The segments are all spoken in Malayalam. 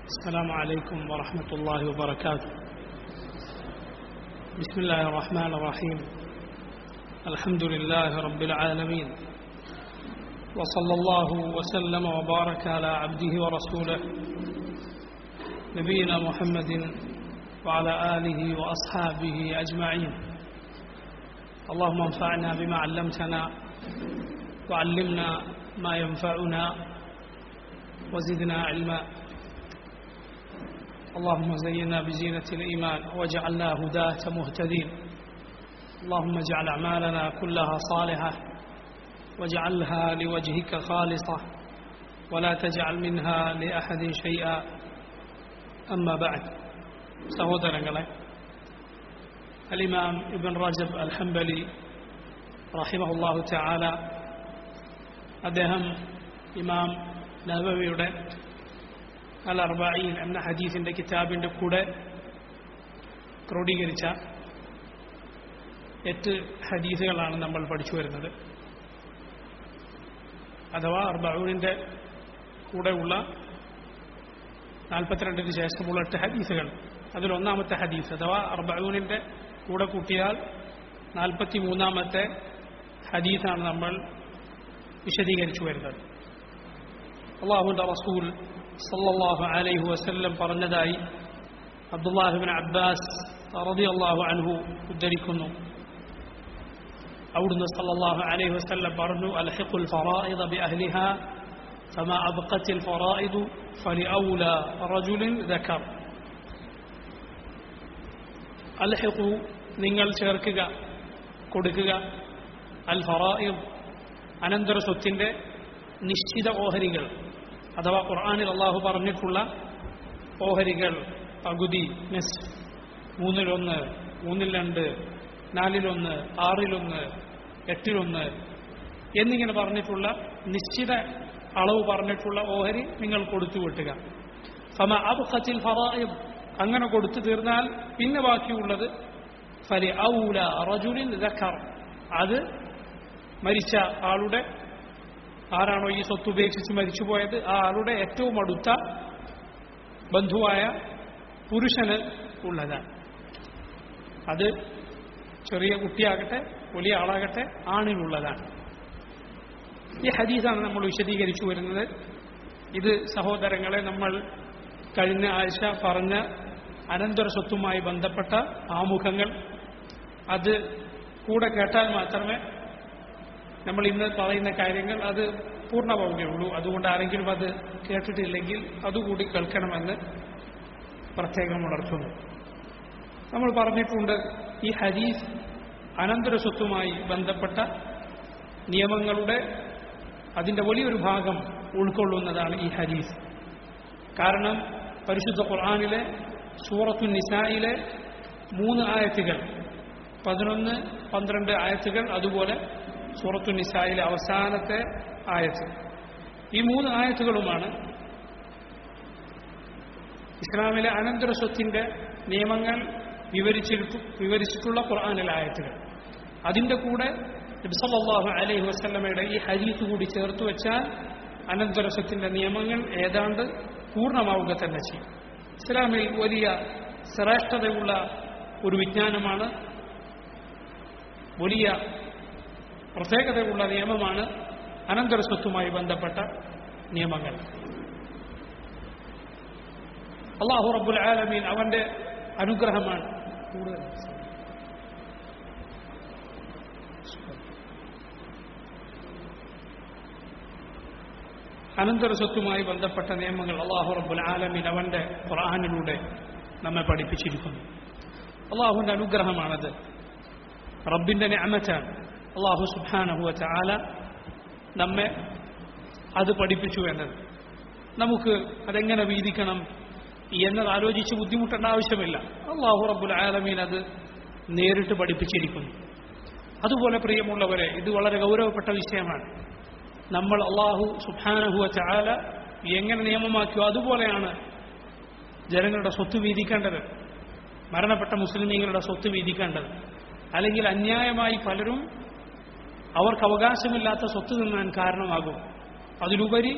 السلام عليكم ورحمة الله وبركاته بسم الله الرحمن الرحيم الحمد لله رب العالمين وصلى الله وسلم وبارك على عبده ورسوله نبينا محمد وعلى آله وأصحابه أجمعين اللهم انفعنا بما علمتنا وعلمنا ما ينفعنا وزدنا علما اللهم زينا بزينة الإيمان واجعلنا هداة مهتدين اللهم اجعل أعمالنا كلها صالحة واجعلها لوجهك خالصة ولا تجعل منها لأحد شيئا أما بعد സഹോദരങ്ങളെ അലിമാം ഇബൻ റജബ് അൽ ഹംബലി റഹിമഹുല്ലാഹു ചാല അദ്ദേഹം ഇമാം നബവിയുടെ അൽ അർബീൻ എന്ന ഹദീസിന്റെ കിതാബിന്റെ കൂടെ ക്രോഡീകരിച്ച എട്ട് ഹദീസുകളാണ് നമ്മൾ പഠിച്ചു വരുന്നത് അഥവാ അർബൂനിന്റെ കൂടെയുള്ള നാൽപ്പത്തിരണ്ടിന് ശേഷമുള്ള എട്ട് ഹദീസുകൾ അതിലൊന്നാമത്തെ ഹദീസ് അഥവാ അർബൂനിന്റെ കൂടെ കൂട്ടിയാൽ നാൽപ്പത്തി മൂന്നാമത്തെ ഹദീസാണ് നമ്മൾ വിശദീകരിച്ചു വരുന്നത് അള്ളാഹുന്റെ റസൂൽ സല്ലല്ലാഹു അലൈഹി വസല്ലം പറഞ്ഞതായി അബ്ദുല്ലാഹിബിൻ അബ്ബാസ് റളിയല്ലാഹു അൻഹു ഉദ്ധരിക്കുന്നു അവിടുന്ന് സല്ലല്ലാഹു അലൈഹി വസല്ലം പറഞ്ഞു അൽഹിഖുൽ ഫറായിദ ബിഅഹ്ലിഹ فما أبقت الفرائض فلأولى رجل ذكر അൽഹിഖു നിങ്ങൾ ചേർക്കുക കൊടുക്കുക അൽ ഫറായിദ് അനന്തര സ്വത്തിന്റെ നിശ്ചിത ഓഹരികൾ അഥവാ ഖുർആാനിൽ അള്ളാഹു പറഞ്ഞിട്ടുള്ള ഓഹരികൾ പകുതി നെസ് മൂന്നിലൊന്ന് മൂന്നിൽ രണ്ട് നാലിലൊന്ന് ആറിലൊന്ന് എട്ടിലൊന്ന് എന്നിങ്ങനെ പറഞ്ഞിട്ടുള്ള നിശ്ചിത അളവ് പറഞ്ഞിട്ടുള്ള ഓഹരി നിങ്ങൾ കൊടുത്തു വിട്ടുക ഫമ അബ്ഖത്തിൽ ഫറായിദ് അങ്ങനെ കൊടുത്തു തീർന്നാൽ പിന്നെ ബാക്കിയുള്ളത് ഫലി ഔല റജുലിൻ ദക്കർ അത് മരിച്ച ആളുടെ ആരാണോ ഈ സ്വത്ത് ഉപേക്ഷിച്ച് മരിച്ചുപോയത് ആ ആളുടെ ഏറ്റവും അടുത്ത ബന്ധുവായ പുരുഷന് ഉള്ളതാണ് അത് ചെറിയ കുട്ടിയാകട്ടെ വലിയ ആളാകട്ടെ ആണിനുള്ളതാണ് ഈ ഹദീസാണ് നമ്മൾ വിശദീകരിച്ചു വരുന്നത് ഇത് സഹോദരങ്ങളെ നമ്മൾ കഴിഞ്ഞ ആഴ്ച പറഞ്ഞ അനന്തര സ്വത്തുമായി ബന്ധപ്പെട്ട ആമുഖങ്ങൾ അത് കൂടെ കേട്ടാൽ മാത്രമേ നമ്മൾ ഇന്ന് പറയുന്ന കാര്യങ്ങൾ അത് പൂർണ്ണമാവുകയുള്ളൂ അതുകൊണ്ട് ആരെങ്കിലും അത് കേട്ടിട്ടില്ലെങ്കിൽ അതുകൂടി കേൾക്കണമെന്ന് പ്രത്യേകം ഉണർത്തുന്നു നമ്മൾ പറഞ്ഞിട്ടുണ്ട് ഈ ഹദീസ് അനന്തര സ്വത്തുമായി ബന്ധപ്പെട്ട നിയമങ്ങളുടെ അതിൻ്റെ വലിയൊരു ഭാഗം ഉൾക്കൊള്ളുന്നതാണ് ഈ ഹദീസ് കാരണം പരിശുദ്ധ ഖുർആാനിലെ സൂറത്തു നിസായിലെ മൂന്ന് ആയത്തുകൾ പതിനൊന്ന് പന്ത്രണ്ട് ആയത്തുകൾ അതുപോലെ സൂറത്തു നിസായിലെ അവസാനത്തെ ആയത്ത് ഈ മൂന്ന് ആയത്തുകളുമാണ് ഇസ്ലാമിലെ അനന്തര സ്വത്തിന്റെ നിയമങ്ങൾ വിവരിച്ചിട്ടു വിവരിച്ചിട്ടുള്ള ഖുർആാനിലെ ആയത്തുകൾ അതിൻ്റെ കൂടെ നബ്സല്ലാഹു അലൈഹി വസ്ലമയുടെ ഈ ഹരീത്ത് കൂടി ചേർത്ത് വെച്ചാൽ അനന്തര സ്വത്തിന്റെ നിയമങ്ങൾ ഏതാണ്ട് പൂർണ്ണമാവുക തന്നെ ചെയ്യും ഇസ്ലാമിൽ വലിയ ശ്രേഷ്ഠതയുള്ള ഒരു വിജ്ഞാനമാണ് വലിയ പ്രത്യേകതയുള്ള നിയമമാണ് അനന്തര സ്വത്തുമായി ബന്ധപ്പെട്ട നിയമങ്ങൾ അള്ളാഹു റബ്ബുൽ ആലമീൻ അവന്റെ അനുഗ്രഹമാണ് കൂടുതൽ അനന്തര സ്വത്തുമായി ബന്ധപ്പെട്ട നിയമങ്ങൾ അള്ളാഹു റബ്ബുൽ ആലമീൻ അവന്റെ ഖുർആാനിലൂടെ നമ്മെ പഠിപ്പിച്ചിരിക്കുന്നു അള്ളാഹുവിന്റെ അനുഗ്രഹമാണത് റബ്ബിന്റെ ഞാമറ്റാണ് അള്ളാഹു സുബാനഹുവ ചാല നമ്മെ അത് പഠിപ്പിച്ചു എന്നത് നമുക്ക് അതെങ്ങനെ വീതിക്കണം എന്നത് ആലോചിച്ച് ബുദ്ധിമുട്ടേണ്ട ആവശ്യമില്ല അള്ളാഹു റബ്ബുൽ ആലമീൻ അത് നേരിട്ട് പഠിപ്പിച്ചിരിക്കുന്നു അതുപോലെ പ്രിയമുള്ളവരെ ഇത് വളരെ ഗൗരവപ്പെട്ട വിഷയമാണ് നമ്മൾ അള്ളാഹു സുബാനഹുവ ചാല എങ്ങനെ നിയമമാക്കിയോ അതുപോലെയാണ് ജനങ്ങളുടെ സ്വത്ത് വീതിക്കേണ്ടത് മരണപ്പെട്ട മുസ്ലിമീങ്ങളുടെ സ്വത്ത് വീതിക്കേണ്ടത് അല്ലെങ്കിൽ അന്യായമായി പലരും അവർക്ക് അവകാശമില്ലാത്ത സ്വത്ത് തിന്നാൻ കാരണമാകും അതിലുപരി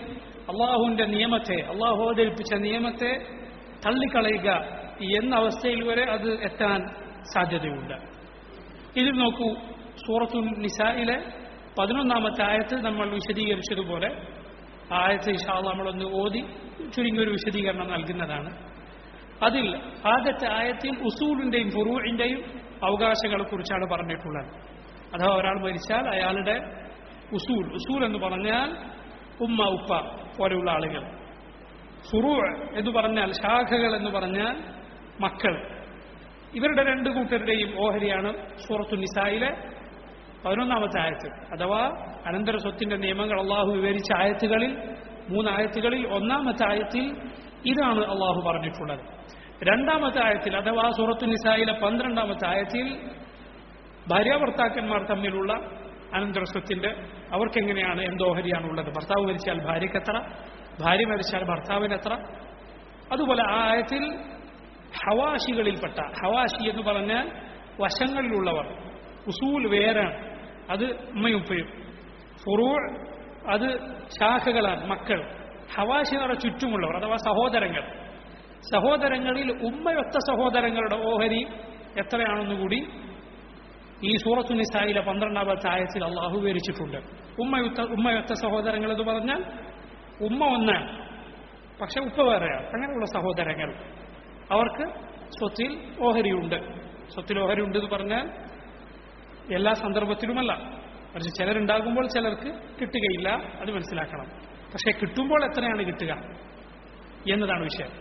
അള്ളാഹുവിന്റെ നിയമത്തെ അള്ളാഹു അവതരിപ്പിച്ച നിയമത്തെ തള്ളിക്കളയുക എന്ന അവസ്ഥയിൽ വരെ അത് എത്താൻ സാധ്യതയുണ്ട് ഇതിൽ നോക്കൂ സൂറത്തു നിസായിലെ പതിനൊന്നാമത്തെ ആയത്ത് നമ്മൾ വിശദീകരിച്ചതുപോലെ ആ ആയത്ത് ഇഷാള്ള നമ്മളൊന്ന് ഓതി ചുരുങ്ങിയൊരു വിശദീകരണം നൽകുന്നതാണ് അതിൽ ആദ്യത്തെ ആയത്തിൽ ഉസൂലിന്റെയും ഫുറൂഇന്റെയും അവകാശങ്ങളെ കുറിച്ചാണ് പറഞ്ഞിട്ടുള്ളത് അഥവാ ഒരാൾ മരിച്ചാൽ അയാളുടെ ഉസൂൽ ഉസൂൽ എന്ന് പറഞ്ഞാൽ ഉമ്മ ഉപ്പ പോലെയുള്ള ആളുകൾ ഫുറൂ എന്ന് പറഞ്ഞാൽ ശാഖകൾ എന്ന് പറഞ്ഞാൽ മക്കൾ ഇവരുടെ രണ്ട് കൂട്ടരുടെയും ഓഹരിയാണ് സൂറത്തു നിസായിലെ പതിനൊന്നാമത്തെ ആയത്ത് അഥവാ അനന്തര സ്വത്തിന്റെ നിയമങ്ങൾ അള്ളാഹു വിവരിച്ച ആയത്തുകളിൽ മൂന്നായത്തുകളിൽ ഒന്നാമത്തെ ആയത്തിൽ ഇതാണ് അള്ളാഹു പറഞ്ഞിട്ടുള്ളത് രണ്ടാമത്തെ ആയത്തിൽ അഥവാ സൂറത്തു നിസായിലെ പന്ത്രണ്ടാമത്തെ ആയത്തിൽ ഭാര്യാഭർത്താക്കന്മാർ തമ്മിലുള്ള അനന്തര സ്വത്തിന്റെ അവർക്കെങ്ങനെയാണ് എന്തോഹരിയാണ് ഉള്ളത് ഭർത്താവ് മരിച്ചാൽ ഭാര്യയ്ക്ക് എത്ര ഭാര്യ മരിച്ചാൽ ഭർത്താവിന് എത്ര അതുപോലെ ആ ആയത്തിൽ ഹവാശികളിൽപ്പെട്ട ഹവാശി എന്ന് പറഞ്ഞാൽ വശങ്ങളിലുള്ളവർ ഉസൂൽ വേറാണ് അത് ഉമ്മയും ഉപ്പയും ഫുറൂ അത് ശാഖകളാണ് മക്കൾ ഹവാശികളുടെ ചുറ്റുമുള്ളവർ അഥവാ സഹോദരങ്ങൾ സഹോദരങ്ങളിൽ ഉമ്മയൊത്ത സഹോദരങ്ങളുടെ ഓഹരി എത്രയാണെന്ന് കൂടി ഈ സൂറത്തു നിസായിലെ പന്ത്രണ്ടാമത്തെ ആയത്തിൽ അള്ളാഹു വിവരിച്ചിട്ടുണ്ട് ഉമ്മയൊത്ത ഉമ്മയൊത്ത സഹോദരങ്ങൾ എന്ന് പറഞ്ഞാൽ ഉമ്മ ഒന്നാണ് പക്ഷെ ഉപ്പ വേറെയാണ് അങ്ങനെയുള്ള സഹോദരങ്ങൾ അവർക്ക് സ്വത്തിൽ ഓഹരിയുണ്ട് സ്വത്തിൽ ഓഹരിയുണ്ട് എന്ന് പറഞ്ഞാൽ എല്ലാ സന്ദർഭത്തിലുമല്ല പക്ഷെ ചിലരുണ്ടാകുമ്പോൾ ചിലർക്ക് കിട്ടുകയില്ല അത് മനസ്സിലാക്കണം പക്ഷെ കിട്ടുമ്പോൾ എത്രയാണ് കിട്ടുക എന്നതാണ് വിഷയം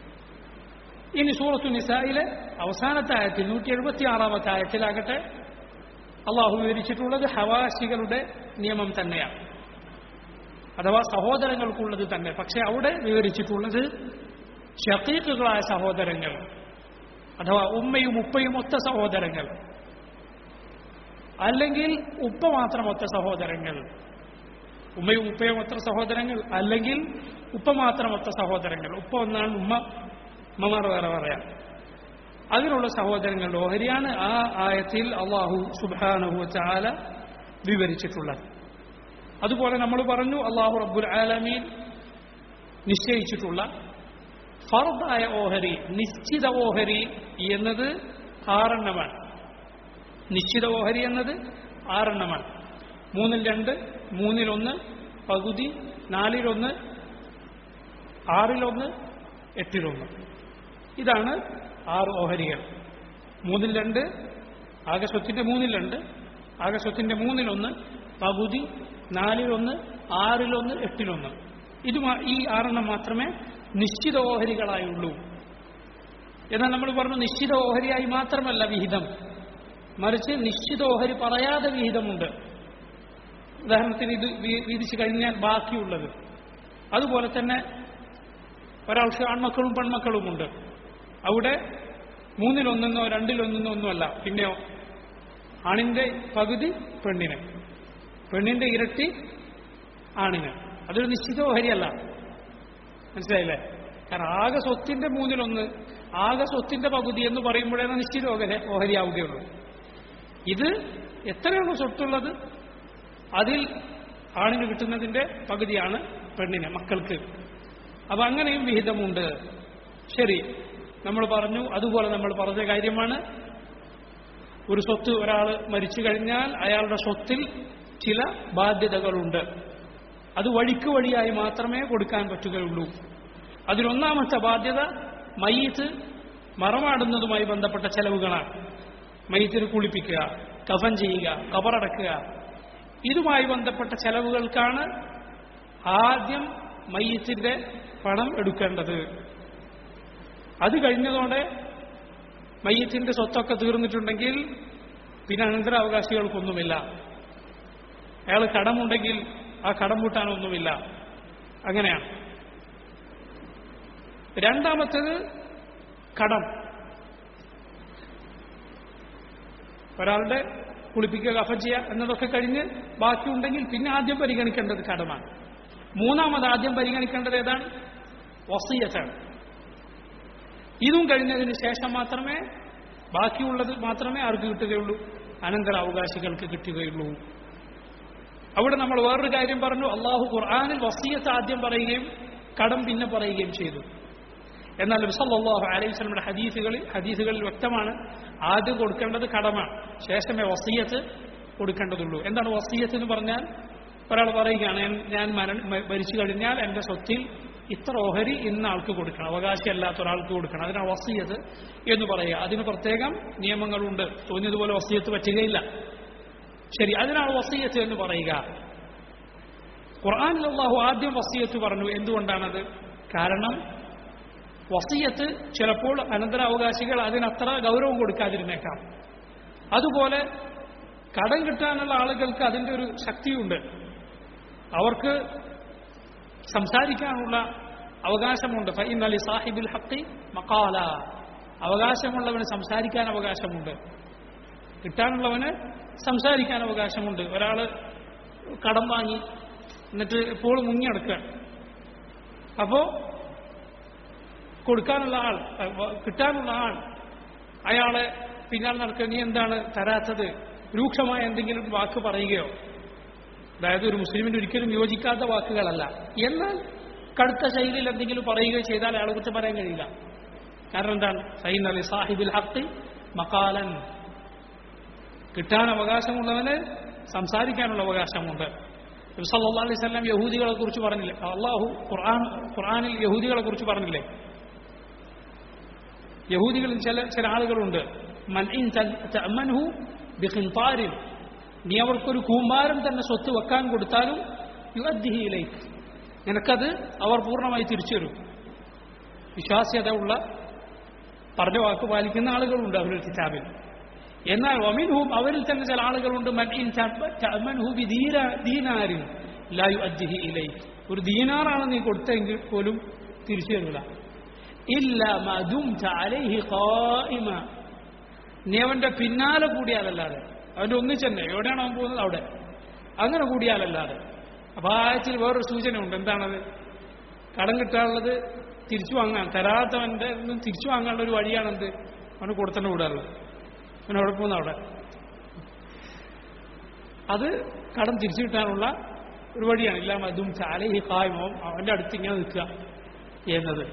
ഇനി സൂറത്തു നിസായിലെ അവസാനത്തെ ആയത്തിൽ നൂറ്റി എഴുപത്തി ആറാമത്തെ ആയത്തിലാകട്ടെ അള്ളാഹു വിവരിച്ചിട്ടുള്ളത് ഹവാശികളുടെ നിയമം തന്നെയാണ് അഥവാ സഹോദരങ്ങൾക്കുള്ളത് തന്നെ പക്ഷെ അവിടെ വിവരിച്ചിട്ടുള്ളത് ഷക്കീക്കുകളായ സഹോദരങ്ങൾ അഥവാ ഉമ്മയും ഉപ്പയും ഒത്ത സഹോദരങ്ങൾ അല്ലെങ്കിൽ ഉപ്പ മാത്രം ഒത്ത സഹോദരങ്ങൾ ഉമ്മയും ഉപ്പയും ഒത്ത സഹോദരങ്ങൾ അല്ലെങ്കിൽ ഉപ്പ മാത്രം ഒത്ത സഹോദരങ്ങൾ ഉപ്പ ഒന്നാണ് ഉമ്മ ഉമ്മമാർ വേറെ പറയാം അതിനുള്ള സഹോദരങ്ങളുടെ ഓഹരിയാണ് ആ ആയത്തിൽ അള്ളാഹു സുബാനഹു ചാല വിവരിച്ചിട്ടുള്ളത് അതുപോലെ നമ്മൾ പറഞ്ഞു അള്ളാഹു റബ്ബുൽ ആലമീൻ നിശ്ചയിച്ചിട്ടുള്ള ഫർദായ ഓഹരി നിശ്ചിത ഓഹരി എന്നത് ആറെണ്ണമാണ് നിശ്ചിത ഓഹരി എന്നത് ആറെണ്ണമാണ് മൂന്നിൽ രണ്ട് മൂന്നിലൊന്ന് പകുതി നാലിലൊന്ന് ആറിലൊന്ന് എട്ടിലൊന്ന് ഇതാണ് ആറ് ഓഹരികൾ മൂന്നിൽ രണ്ട് ആകെ സ്വത്തിന്റെ മൂന്നിൽ രണ്ട് ആകെ സ്വത്തിന്റെ മൂന്നിലൊന്ന് പകുതി നാലിലൊന്ന് ആറിലൊന്ന് എട്ടിലൊന്ന് ഇത് മാ- ഈ ആറെണ്ണം മാത്രമേ നിശ്ചിത ഓഹരികളായുള്ളൂ എന്നാൽ നമ്മൾ പറഞ്ഞു നിശ്ചിത ഓഹരിയായി മാത്രമല്ല വിഹിതം മറിച്ച് നിശ്ചിത ഓഹരി പറയാതെ വിഹിതമുണ്ട് ഉദാഹരണത്തിന് ഇത് വി- വീതിച്ചു കഴിഞ്ഞാൽ ബാക്കിയുള്ളത് അതുപോലെ തന്നെ ഒരാൾക്ക് ആൺമക്കളും പെൺമക്കളുമുണ്ട് അവിടെ മൂന്നിലൊന്നെന്നോ രണ്ടിലൊന്നെന്നോ ഒന്നുമല്ല പിന്നെയോ ആണിന്റെ പകുതി പെണ്ണിന് പെണ്ണിന്റെ ഇരട്ടി ആണിന് അതൊരു നിശ്ചിത ഓഹരിയല്ല മനസ്സിലായില്ലേ കാരണം ആകെ സ്വത്തിന്റെ മൂന്നിലൊന്ന് ആകെ സ്വത്തിന്റെ പകുതി എന്ന് പറയുമ്പോഴാണ് നിശ്ചിത ഓഹരി ഓഹരിയാവുകയുള്ളൂ ഇത് എത്രയാണോ സ്വത്തുള്ളത് അതിൽ ആണിന് കിട്ടുന്നതിന്റെ പകുതിയാണ് പെണ്ണിന് മക്കൾക്ക് അപ്പൊ അങ്ങനെയും വിഹിതമുണ്ട് ശരി നമ്മൾ പറഞ്ഞു അതുപോലെ നമ്മൾ പറഞ്ഞ കാര്യമാണ് ഒരു സ്വത്ത് ഒരാൾ മരിച്ചു കഴിഞ്ഞാൽ അയാളുടെ സ്വത്തിൽ ചില ബാധ്യതകളുണ്ട് അത് വഴിക്ക് വഴിയായി മാത്രമേ കൊടുക്കാൻ പറ്റുകയുള്ളൂ അതിലൊന്നാമത്തെ ബാധ്യത മയ്യത്ത് മറമാടുന്നതുമായി ബന്ധപ്പെട്ട ചെലവുകളാണ് മയ്യത്തിന് കുളിപ്പിക്കുക കഫൻ ചെയ്യുക കബറടക്കുക ഇതുമായി ബന്ധപ്പെട്ട ചെലവുകൾക്കാണ് ആദ്യം മയ്യത്തിന്റെ പണം എടുക്കേണ്ടത് അത് കഴിഞ്ഞതോടെ മയ്യത്തിന്റെ സ്വത്തൊക്കെ തീർന്നിട്ടുണ്ടെങ്കിൽ പിന്നെ അനന്തരാവകാശികൾക്കൊന്നുമില്ല അയാൾ കടമുണ്ടെങ്കിൽ ആ കടം പൂട്ടാനൊന്നുമില്ല അങ്ങനെയാണ് രണ്ടാമത്തേത് കടം ഒരാളുടെ കുളിപ്പിക്കുക കഫ ചെയ്യുക എന്നതൊക്കെ കഴിഞ്ഞ് ബാക്കിയുണ്ടെങ്കിൽ പിന്നെ ആദ്യം പരിഗണിക്കേണ്ടത് കടമാണ് മൂന്നാമത് ആദ്യം പരിഗണിക്കേണ്ടത് ഏതാണ് വസീയത്താണ് ഇതും കഴിഞ്ഞതിന് ശേഷം മാത്രമേ ബാക്കിയുള്ളത് മാത്രമേ ആർക്ക് കിട്ടുകയുള്ളൂ അനന്തര അവകാശികൾക്ക് കിട്ടുകയുള്ളൂ അവിടെ നമ്മൾ വേറൊരു കാര്യം പറഞ്ഞു അള്ളാഹു ഖുർആാനിൽ വസീയത്ത് ആദ്യം പറയുകയും കടം പിന്നെ പറയുകയും ചെയ്തു എന്നാൽ നബിസല്ലാഹു അലൈഹി സ്വലമിയുടെ ഹദീസുകളിൽ ഹദീസുകളിൽ വ്യക്തമാണ് ആദ്യം കൊടുക്കേണ്ടത് കടമാണ് ശേഷമേ വസീയത്ത് കൊടുക്കേണ്ടതുള്ളൂ എന്താണ് വസീയത്ത് എന്ന് പറഞ്ഞാൽ ഒരാൾ പറയുകയാണ് ഞാൻ- ഞാൻ മരണ മ- മരിച്ചു കഴിഞ്ഞാൽ എൻ്റെ സ്വത്തിൽ ഇത്ര ഓഹരി ഇന്ന ആൾക്ക് കൊടുക്കണം അവകാശമല്ലാത്ത ഒരാൾക്ക് കൊടുക്കണം അതിനാണ് വസീയത്ത് എന്ന് പറയുക അതിന് പ്രത്യേകം നിയമങ്ങളുണ്ട് തോന്നിയതുപോലെ വസീയത്ത് പറ്റുകയില്ല ശരി അതിനാണ് വസീയത്ത് എന്ന് പറയുക ഖുർആാനിൽ അള്ളാഹു ആദ്യം വസീയത്ത് പറഞ്ഞു എന്തുകൊണ്ടാണത് കാരണം വസീയത്ത് ചിലപ്പോൾ അനന്തരാവകാശികൾ അതിനത്ര ഗൗരവം കൊടുക്കാതിരുന്നേക്കാം അതുപോലെ കടം കിട്ടാനുള്ള ആളുകൾക്ക് അതിൻ്റെ ഒരു ശക്തിയുണ്ട് അവർക്ക് സംസാരിക്കാനുള്ള അവകാശമുണ്ട് ഫൈൻ അലി സാഹിബിൽ ഹക്കി മക്കാല അവകാശമുള്ളവന് സംസാരിക്കാൻ അവകാശമുണ്ട് കിട്ടാനുള്ളവന് സംസാരിക്കാൻ അവകാശമുണ്ട് ഒരാൾ കടം വാങ്ങി എന്നിട്ട് ഇപ്പോൾ മുങ്ങിയെടുക്കുകയാണ് അപ്പോൾ കൊടുക്കാനുള്ള ആൾ അഹ് വ- കിട്ടാനുള്ള ആൾ അയാളെ പിന്നാലെ നടക്കുക നീ എന്താണ് തരാത്തത് രൂക്ഷമായ എന്തെങ്കിലും വാക്ക് പറയുകയോ അതായത് ഒരു മുസ്ലിമിന് ഒരിക്കലും യോജിക്കാത്ത വാക്കുകളല്ല എന്നാൽ കടുത്ത ശൈലിയിൽ എന്തെങ്കിലും പറയുകയോ ചെയ്താൽ അയാളെ കുറിച്ച് പറയാൻ കഴിയില്ല കാരണം എന്താണ് സൈൻ അലി സാഹിബിൽ ഹത്തി മക്കാലൻ കിട്ടാൻ അവകാശമുള്ളവന് സംസാരിക്കാനുള്ള അവകാശമുണ്ട് നബി സല്ലല്ലാഹു അലൈഹി വസല്ലം യഹൂദികളെ കുറിച്ച് പറഞ്ഞില്ലേ അള്ളാഹു ഖുർആൻ ഖുർആനിൽ യഹൂദികളെ കുറിച്ച് പറഞ്ഞില്ലേ യഹൂദികളിൽ ചില ചില ആളുകളുണ്ട് മൻ ഇൻ ത- തഅമൻഹു ബിഖിൻതാരിൻ നീ അവർക്കൊരു കൂമ്പാരം തന്നെ സ്വത്ത് വെക്കാൻ കൊടുത്താലും യുഅദ്ദിഹി ഇലൈക്ക് നിനക്കത് അവർ പൂർണ്ണമായി തിരിച്ചു തരും വിശ്വാസ്യത ഉള്ള പറഞ്ഞ വാക്ക് പാലിക്കുന്ന ആളുകളുണ്ട് അവരുടെ കിതാബിൽ എന്നാൽ ഒമിൻഹും അവരിൽ തന്നെ ചില ആളുകളുണ്ട് മൻ ഇൻ തഅ- തഅമൻഹു ബിദീര- ദീനാരിൻ ലാ യുഅദ്ദിഹി ഇലൈക്ക് ഒരു ദീനാറാണ് നീ കൊടുത്തെങ്കിൽ പോലും തിരിച്ചു തരില്ല ഇല്ല മദുംത അലൈഹി ഖായിമ നീ അവന്റെ പിന്നാലെ കൂടിയാലല്ലാതെ അവന്റെ ഒന്നിച്ചെന്നെ എവിടെയാണ് അവൻ പോകുന്നത് അവിടെ അങ്ങനെ കൂടിയാലല്ലാതെ അപ്പൊ ആ ആയത്തിൽ വേറൊരു സൂചനയുണ്ട് എന്താണത് കടം കിട്ടാനുള്ളത് തിരിച്ചു വാങ്ങാൻ തരാത്തവന്റെ നിന്ന് തിരിച്ചു വാങ്ങാനുള്ള ഒരു വഴിയാണെന്ത് അവന് കൊടുത്തന്നെ വിടാറുള്ളത് അവൻ അവിടെ പോകുന്ന അവിടെ അത് കടം തിരിച്ചു കിട്ടാനുള്ള ഒരു വഴിയാണ് ഇല്ല മതും ചാലഹി കായ്മോ അവന്റെ അടുത്ത് ഇങ്ങനെ നിൽക്കുക എന്നത്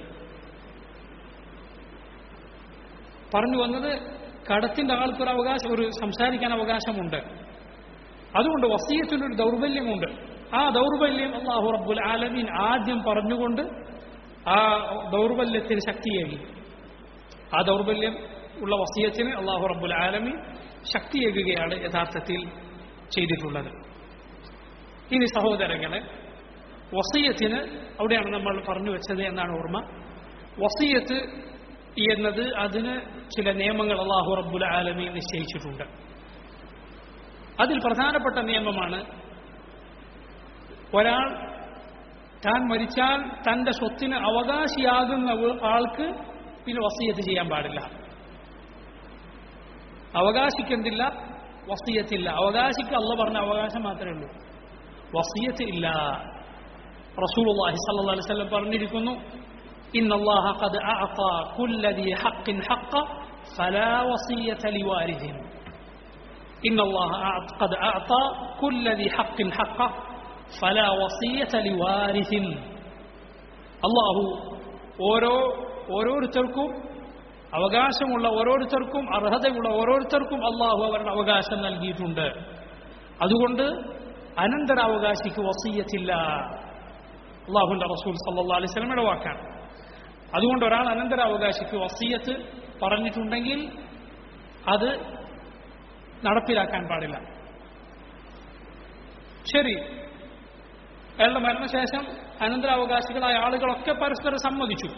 പറഞ്ഞു വന്നത് കടത്തിന്റെ ആൾക്കൊരു അവകാശം ഒരു സംസാരിക്കാൻ അവകാശമുണ്ട് അതുകൊണ്ട് വസീയത്തിനൊരു ദൗർബല്യമുണ്ട് ആ ദൗർബല്യം അള്ളാഹു റബ്ബുൽ ആലമീൻ ആദ്യം പറഞ്ഞുകൊണ്ട് ആ ദൗർബല്യത്തിന് ശക്തിയേകി ആ ദൗർബല്യം ഉള്ള വസീയത്തിന് അള്ളാഹു റബ്ബുൽ ആലമീൻ ശക്തിയേകുകയാണ് യഥാർത്ഥത്തിൽ ചെയ്തിട്ടുള്ളത് ഇനി സഹോദരങ്ങളെ വസീയത്തിന് അവിടെയാണ് നമ്മൾ പറഞ്ഞു വെച്ചത് എന്നാണ് ഓർമ്മ വസീയത്ത് എന്നത് അതിന് ചില നിയമങ്ങൾ അള്ളാഹു റബ്ബുൽ ആലമീൻ നിശ്ചയിച്ചിട്ടുണ്ട് അതിൽ പ്രധാനപ്പെട്ട നിയമമാണ് ഒരാൾ താൻ മരിച്ചാൽ തന്റെ സ്വത്തിന് അവകാശിയാകുന്ന ഒരു ആൾക്ക് പിന്നെ വസീയത്ത് ചെയ്യാൻ പാടില്ല അവകാശിക്കെന്തില്ല വസീയത്തില്ല അവകാശിക്ക് അല്ല പറഞ്ഞ അവകാശം മാത്രമേ ഉള്ളൂ വസീയത്ത് ഇല്ല റസൂലുള്ളാഹി സ്വല്ലല്ലാഹു അലൈഹി വസല്ലം പറഞ്ഞിരിക്കുന്നു إن الله قد أعطى كل ذي حق حقه فلا وصية لوارث إن الله أعط- قد أعطى كل ذي حق حقه فلا وصية لوارث അള്ളാഹു ഓരോ ഓരോരുത്തർക്കും അവകാശമുള്ള ഓരോരുത്തർക്കും അർഹതയുള്ള ഓരോരുത്തർക്കും അള്ളാഹു അവരുടെ അവകാശം നൽകിയിട്ടുണ്ട് അതുകൊണ്ട് അനന്തരാവകാശിക്ക് വസീയത്തില്ല അള്ളാഹുന്റെ റസൂൽ സല്ലാ അലൈഹി സ്വലമയുടെ വാക്കാണ് അതുകൊണ്ട് ഒരാൾ അനന്തരാവകാശിക്ക് വസീയത്ത് പറഞ്ഞിട്ടുണ്ടെങ്കിൽ അത് നടപ്പിലാക്കാൻ പാടില്ല ശരി അയാളുടെ മരണശേഷം അനന്തരാവകാശികളായ ആളുകളൊക്കെ പരസ്പരം സമ്മതിച്ചു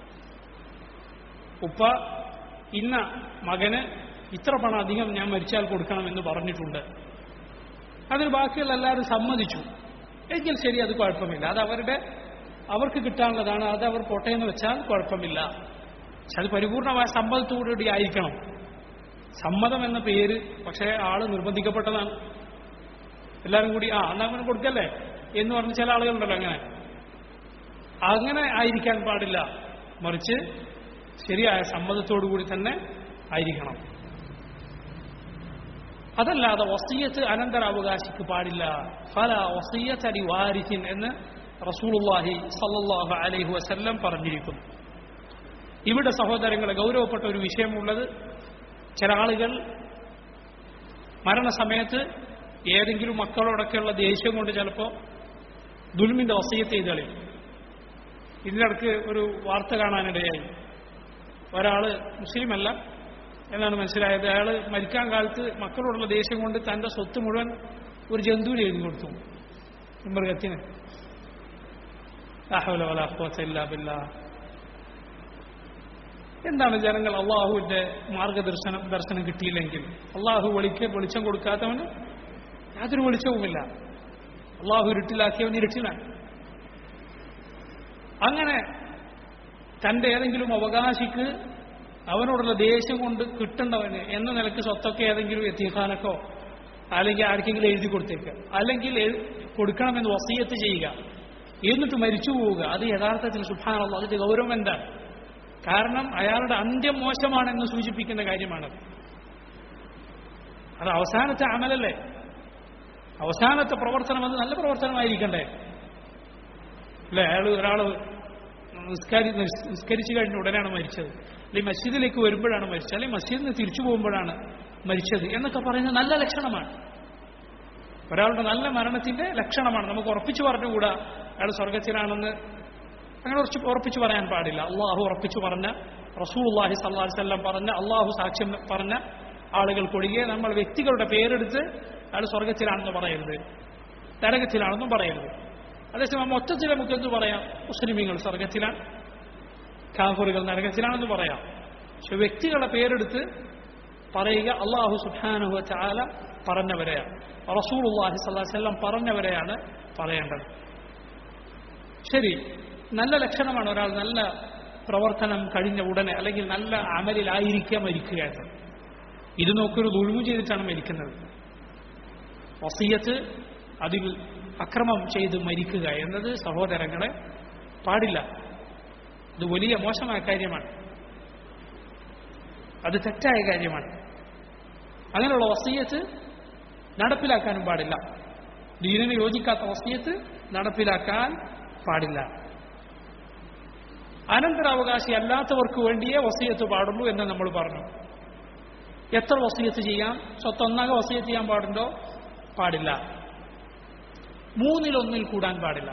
ഉപ്പ ഇന്ന മകന് ഇത്ര പണം അധികം ഞാൻ മരിച്ചാൽ കൊടുക്കണമെന്ന് പറഞ്ഞിട്ടുണ്ട് അതിന് ബാക്കിയുള്ള എല്ലാവരും സമ്മതിച്ചു എങ്കിൽ ശരി അത് കുഴപ്പമില്ല അത് അവരുടെ അവർക്ക് കിട്ടാനുള്ളതാണ് അത് അവർ പോട്ടെ എന്ന് വെച്ചാൽ കുഴപ്പമില്ല പക്ഷെ അത് പരിപൂർണമായ സമ്മതത്തോടുകൂടി ആയിരിക്കണം സമ്മതം എന്ന പേര് പക്ഷേ ആള് നിർബന്ധിക്കപ്പെട്ടതാണ് എല്ലാവരും കൂടി ആ എന്നാ അങ്ങനെ കൊടുക്കല്ലേ എന്ന് പറഞ്ഞ ചില ആളുകളുണ്ടല്ലോ അങ്ങനെ അങ്ങനെ ആയിരിക്കാൻ പാടില്ല മറിച്ച് ശരിയായ സമ്മതത്തോടു കൂടി തന്നെ ആയിരിക്കണം അതല്ലാതെ വസീയത്ത് അനന്തരാവകാശിക്ക് പാടില്ല ഫല വസീയത്ത് അടി വാരിസിൻ എന്ന് റസൂലുള്ളാഹി സല്ലല്ലാഹു അലൈഹി വസല്ലം പറഞ്ഞിരിക്കുന്നു ഇവിടെ സഹോദരങ്ങളെ ഗൗരവപ്പെട്ട ഒരു വിഷയമുള്ളത് ചില ആളുകൾ മരണസമയത്ത് ഏതെങ്കിലും മക്കളോടൊക്കെയുള്ള ദേഷ്യം കൊണ്ട് ചിലപ്പോൾ ദുൽമിന്റെ വസീയത്ത് ചെയ്ത് കളയും ഇതിനിടക്ക് ഒരു വാർത്ത കാണാനിടയായി ഒരാള് മുസ്ലിമല്ല എന്നാണ് മനസ്സിലായത് അയാൾ മരിക്കാൻ കാലത്ത് മക്കളോടുള്ള ദേഷ്യം കൊണ്ട് തന്റെ സ്വത്ത് മുഴുവൻ ഒരു ജന്തുവിന് എഴുതി കൊടുത്തു മൃഗത്തിന് ലാഹുല വലാ ഖുവത ഇല്ലാ ബില്ലാഹ്. എന്താണ് ജനങ്ങൾ അള്ളാഹുവിന്റെ മാർഗദർശനം ദർശനം കിട്ടിയില്ലെങ്കിൽ അള്ളാഹു വെളിക്ക് വെളിച്ചം കൊടുക്കാത്തവന് യാതൊരു വെളിച്ചവുമില്ല അള്ളാഹു ഇരുട്ടിലാക്കിയവൻ ഇരുട്ടിലാണ് അങ്ങനെ തന്റെ ഏതെങ്കിലും അവകാശിക്ക് അവനോടുള്ള ദേഷ്യം കൊണ്ട് കിട്ടേണ്ടവന് എന്ന നിലക്ക് സ്വത്തൊക്കെ ഏതെങ്കിലും എത്തിഖാനക്കോ അല്ലെങ്കിൽ ആർക്കെങ്കിലും എഴുതി കൊടുത്തേക്ക് അല്ലെങ്കിൽ എഴു- കൊടുക്കണമെന്ന് വസീയത്ത് ചെയ്യുക എന്നിട്ട് മരിച്ചു പോവുക അത് യഥാർത്ഥത്തിൽ സുഭാനുള്ള അതിന്റെ ഗൗരവം എന്താണ് കാരണം അയാളുടെ അന്ത്യം മോശമാണെന്ന് സൂചിപ്പിക്കുന്ന കാര്യമാണത് അത് അവസാനത്തെ അമലല്ലേ അവസാനത്തെ പ്രവർത്തനം അത് നല്ല പ്രവർത്തനമായിരിക്കണ്ടേ അല്ലെ അയാൾ ഒരാൾ നിസ്കാരി നിസ്കരിച്ചു കഴിഞ്ഞ ഉടനെയാണ് മരിച്ചത് അല്ലെങ്കിൽ മസ്ജിദിലേക്ക് വരുമ്പോഴാണ് മരിച്ചത് അല്ലെങ്കിൽ മസ്ജിദിൽ നിന്ന് തിരിച്ചു പോകുമ്പോഴാണ് മരിച്ചത് എന്നൊക്കെ പറയുന്നത് നല്ല ലക്ഷണമാണ് ഒരാളുടെ നല്ല മരണത്തിന്റെ ലക്ഷണമാണ് നമുക്ക് ഉറപ്പിച്ചു പറഞ്ഞുകൂടാ അയാൾ സ്വർഗത്തിലാണെന്ന് അങ്ങനെ ഉറച്ച് ഉറപ്പിച്ചു പറയാൻ പാടില്ല അള്ളാഹു ഉറപ്പിച്ചു പറഞ്ഞ റസൂൽ അള്ളാഹി സല്ലാഹി വല്ലം പറഞ്ഞ അള്ളാഹു സാക്ഷ്യം പറഞ്ഞ ആളുകൾക്കൊഴികെ നമ്മൾ വ്യക്തികളുടെ പേരെടുത്ത് അയാൾ സ്വർഗത്തിലാണെന്ന് പറയരുത് നരകത്തിലാണെന്നും പറയരുത് അതേസമയം മൊത്തത്തിൽ നമുക്ക് എന്ത് പറയാം മുസ്ലിമീങ്ങൾ സ്വർഗത്തിലാണ് കാഫറുകൾ നരകത്തിലാണെന്ന് പറയാം പക്ഷെ വ്യക്തികളുടെ പേരെടുത്ത് പറയുക അള്ളാഹു സുബാനുഹ ചാല പറഞ്ഞവരെയാണ് റസൂൽ അള്ളാഹി സ്വല്ലം പറഞ്ഞവരെയാണ് പറയേണ്ടത് ശരി നല്ല ലക്ഷണമാണ് ഒരാൾ നല്ല പ്രവർത്തനം കഴിഞ്ഞ ഉടനെ അല്ലെങ്കിൽ നല്ല അമലിലായിരിക്കുക മരിക്കുക എന്ന് ഇത് നോക്കൊരു ദുഴുമു ചെയ്തിട്ടാണ് മരിക്കുന്നത് വസീയത്ത് അതിൽ അക്രമം ചെയ്ത് മരിക്കുക എന്നത് സഹോദരങ്ങളെ പാടില്ല ഇത് വലിയ മോശമായ കാര്യമാണ് അത് തെറ്റായ കാര്യമാണ് അങ്ങനെയുള്ള വസീയത്ത് നടപ്പിലാക്കാനും പാടില്ല ദീനിന് യോജിക്കാത്ത വസീയത്ത് നടപ്പിലാക്കാൻ പാടില്ല അനന്തരാവകാശി അല്ലാത്തവർക്ക് വേണ്ടിയേ വസീയത്ത് പാടുള്ളൂ എന്ന് നമ്മൾ പറഞ്ഞു എത്ര വസീയത്ത് ചെയ്യാം സ്വത്തൊന്നാകെ വസീയത്ത് ചെയ്യാൻ പാടുണ്ടോ പാടില്ല മൂന്നിലൊന്നിൽ കൂടാൻ പാടില്ല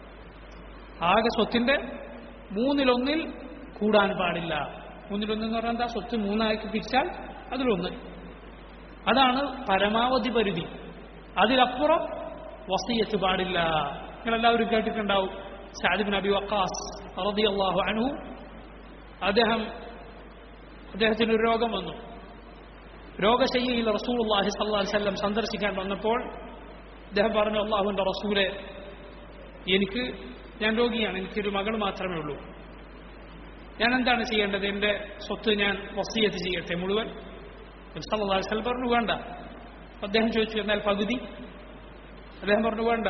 ആകെ സ്വത്തിന്റെ മൂന്നിലൊന്നിൽ കൂടാൻ പാടില്ല മൂന്നിലൊന്ന് എന്ന് പറഞ്ഞാൽ എന്താ സ്വത്ത് മൂന്നാക്കി പിരിച്ചാൽ അതിലൊന്ന് അതാണ് പരമാവധി പരിധി അതിലപ്പുറം വസീയത്ത് പാടില്ല നിങ്ങളെല്ലാവരും കേട്ടിട്ടുണ്ടാവും സാദിബിൻ അബി വക്കാസ് റളിയല്ലാഹു അൻഹു അദ്ദേഹം അദ്ദേഹത്തിന് ഒരു രോഗം വന്നു രോഗശയ്യയിൽ റസൂലുള്ളാഹി സ്വല്ലല്ലാഹി അലൈഹി വസല്ലം സന്ദർശിക്കാൻ വന്നപ്പോൾ അദ്ദേഹം പറഞ്ഞു അള്ളാഹുവിന്റെ റസൂലെ എനിക്ക് ഞാൻ രോഗിയാണ് എനിക്കൊരു മകൾ മാത്രമേ ഉള്ളൂ ഞാൻ എന്താണ് ചെയ്യേണ്ടത് എൻ്റെ സ്വത്ത് ഞാൻ വസീയത്ത് ചെയ്യട്ടെ മുഴുവൻ നബി സല്ലല്ലാഹു അലൈഹി വസല്ലം പറഞ്ഞു വേണ്ട അദ്ദേഹം ചോദിച്ചു എന്നാൽ പകുതി അദ്ദേഹം പറഞ്ഞു വേണ്ട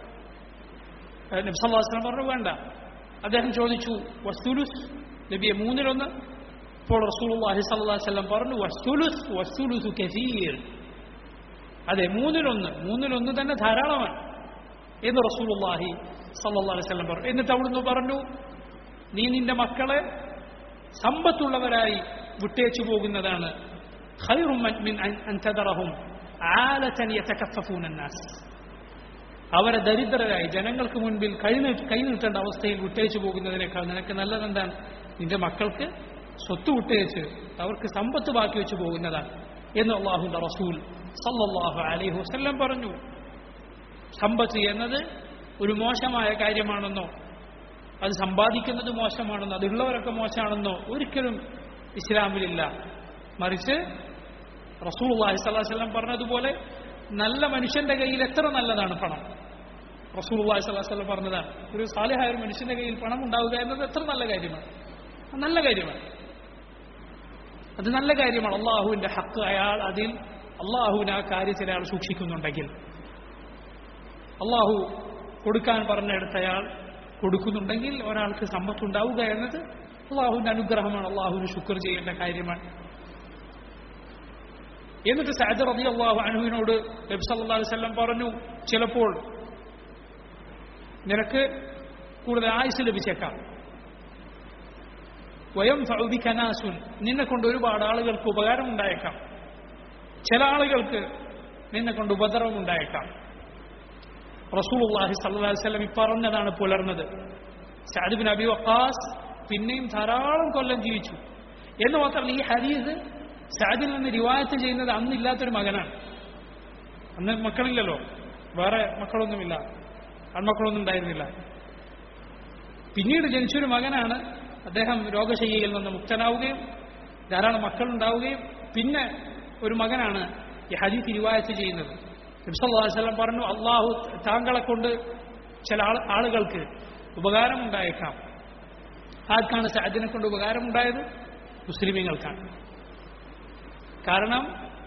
നബി സല്ലല്ലാഹു അലൈഹി വസല്ലം പറഞ്ഞു വേണ്ട അദ്ദേഹം ചോദിച്ചു വസ്തുലുസ് നബിയെ മൂന്നിലൊന്ന് ഇപ്പോൾ റസൂലുള്ളാഹി സ്വല്ലല്ലാഹു അലൈഹി വസല്ലം പറഞ്ഞു വസ്തുലുസ് വസ്തുലുസു കസീർ അതെ മൂന്നിലൊന്ന് മൂന്നിലൊന്ന് തന്നെ ധാരാളമാണ് എന്ന് റസൂലുള്ളാഹി സല്ലല്ലാഹു അലൈഹി വസല്ലം പറഞ്ഞു എന്നിട്ട് അവിടുന്ന് പറഞ്ഞു നീ നിന്റെ മക്കളെ സമ്പത്തുള്ളവരായി വിട്ടേച്ചു പോകുന്നതാണ് ഖൈറും മിൻ അൻ തദറഹും ആലതൻ യതകഫഫൂന الناس അവരെ ദരിദ്രരായി ജനങ്ങൾക്ക് മുൻപിൽ കൈനീട്ട് കൈനീട്ടേണ്ട അവസ്ഥയിൽ വിട്ടേച്ചു പോകുന്നതിനേക്കാൾ നിനക്ക് നല്ലതെന്താണ് നിന്റെ മക്കൾക്ക് സ്വത്ത് വിട്ടേച്ച് അവർക്ക് സമ്പത്ത് ബാക്കി വെച്ച് പോകുന്നതാണ് എന്ന് അള്ളാഹുന്റെ റസൂൽ സല്ലല്ലാഹു അലൈഹി വസല്ലം പറഞ്ഞു സമ്പത്ത് എന്നത് ഒരു മോശമായ കാര്യമാണെന്നോ അത് സമ്പാദിക്കുന്നത് മോശമാണെന്നോ അതുള്ളവരൊക്കെ മോശമാണെന്നോ ഒരിക്കലും ഇസ്ലാമിലില്ല മറിച്ച് റസൂൽ അള്ളാഹി സ്വലാഹു വല്ലം പറഞ്ഞതുപോലെ നല്ല മനുഷ്യന്റെ കയ്യിൽ എത്ര നല്ലതാണ് പണം റസൂൽ അള്ളാഹി സ്വലാഹു വല്ലം പറഞ്ഞതാണ് ഒരു സാലിഹായ ഒരു മനുഷ്യന്റെ കയ്യിൽ പണം ഉണ്ടാവുക എന്നത് എത്ര നല്ല കാര്യമാണ് അത് നല്ല കാര്യമാണ് അത് നല്ല കാര്യമാണ് അള്ളാഹുവിന്റെ ഹക്ക് അയാൾ അതിൽ അള്ളാഹുവിന് ആ കാര്യത്തിൽ അയാൾ സൂക്ഷിക്കുന്നുണ്ടെങ്കിൽ അള്ളാഹു കൊടുക്കാൻ പറഞ്ഞെടുത്ത് അയാൾ കൊടുക്കുന്നുണ്ടെങ്കിൽ ഒരാൾക്ക് സമ്പത്തുണ്ടാവുക എന്നത് അള്ളാഹുവിന്റെ അനുഗ്രഹമാണ് അള്ളാഹുവിന് ശുക്ർ ചെയ്യേണ്ട കാര്യമാണ് എന്നിട്ട് സഅദ് റബി അള്ളാഹു അനുവിനോട് നബി സല്ലല്ലാഹു അലൈഹി വസല്ലം പറഞ്ഞു ചിലപ്പോൾ നിനക്ക് കൂടുതൽ ആയുസ് ലഭിച്ചേക്കാം വയം ഫൗബിക്കനാസുൻ നിന്നെ കൊണ്ട് ഒരുപാട് ആളുകൾക്ക് ഉപകാരം ഉണ്ടായേക്കാം ചില ആളുകൾക്ക് നിന്നെ കൊണ്ട് ഉപദ്രവം ഉണ്ടായേക്കാം റസൂലുള്ളാഹി സല്ലല്ലാഹു അലൈഹി വസല്ലം ഈ പറഞ്ഞതാണ് പുലർന്നത് സഅദ് ബിൻ അബി വഖാസ് പിന്നെയും ധാരാളം കൊല്ലം ജീവിച്ചു എന്ന് മാത്രമല്ല ഈ ഹദീസ് സഅദിൽ നിന്ന് റിവായത്ത് ചെയ്യുന്നത് അന്നില്ലാത്തൊരു മകനാണ് അന്ന് മക്കളില്ലല്ലോ വേറെ മക്കളൊന്നുമില്ല ആൺമക്കളൊന്നും ഉണ്ടായിരുന്നില്ല പിന്നീട് ജനിച്ചൊരു മകനാണ് അദ്ദേഹം രോഗശയ്യയിൽ നിന്ന് മുക്തനാവുകയും ധാരാളം മക്കളുണ്ടാവുകയും പിന്നെ ഒരു മകനാണ് ഈ ഹദീസ് റിവായത്ത് ചെയ്യുന്നത് നബ്സല്ലാസ്ലം പറഞ്ഞു അള്ളാഹു താങ്കളെ കൊണ്ട് ചില ആൾ ആളുകൾക്ക് ഉപകാരമുണ്ടായേക്കാം ആർക്കാണ് സഅദിനെ കൊണ്ട് ഉപകാരമുണ്ടായത് മുസ്ലിമീങ്ങൾക്കാണ് കാരണം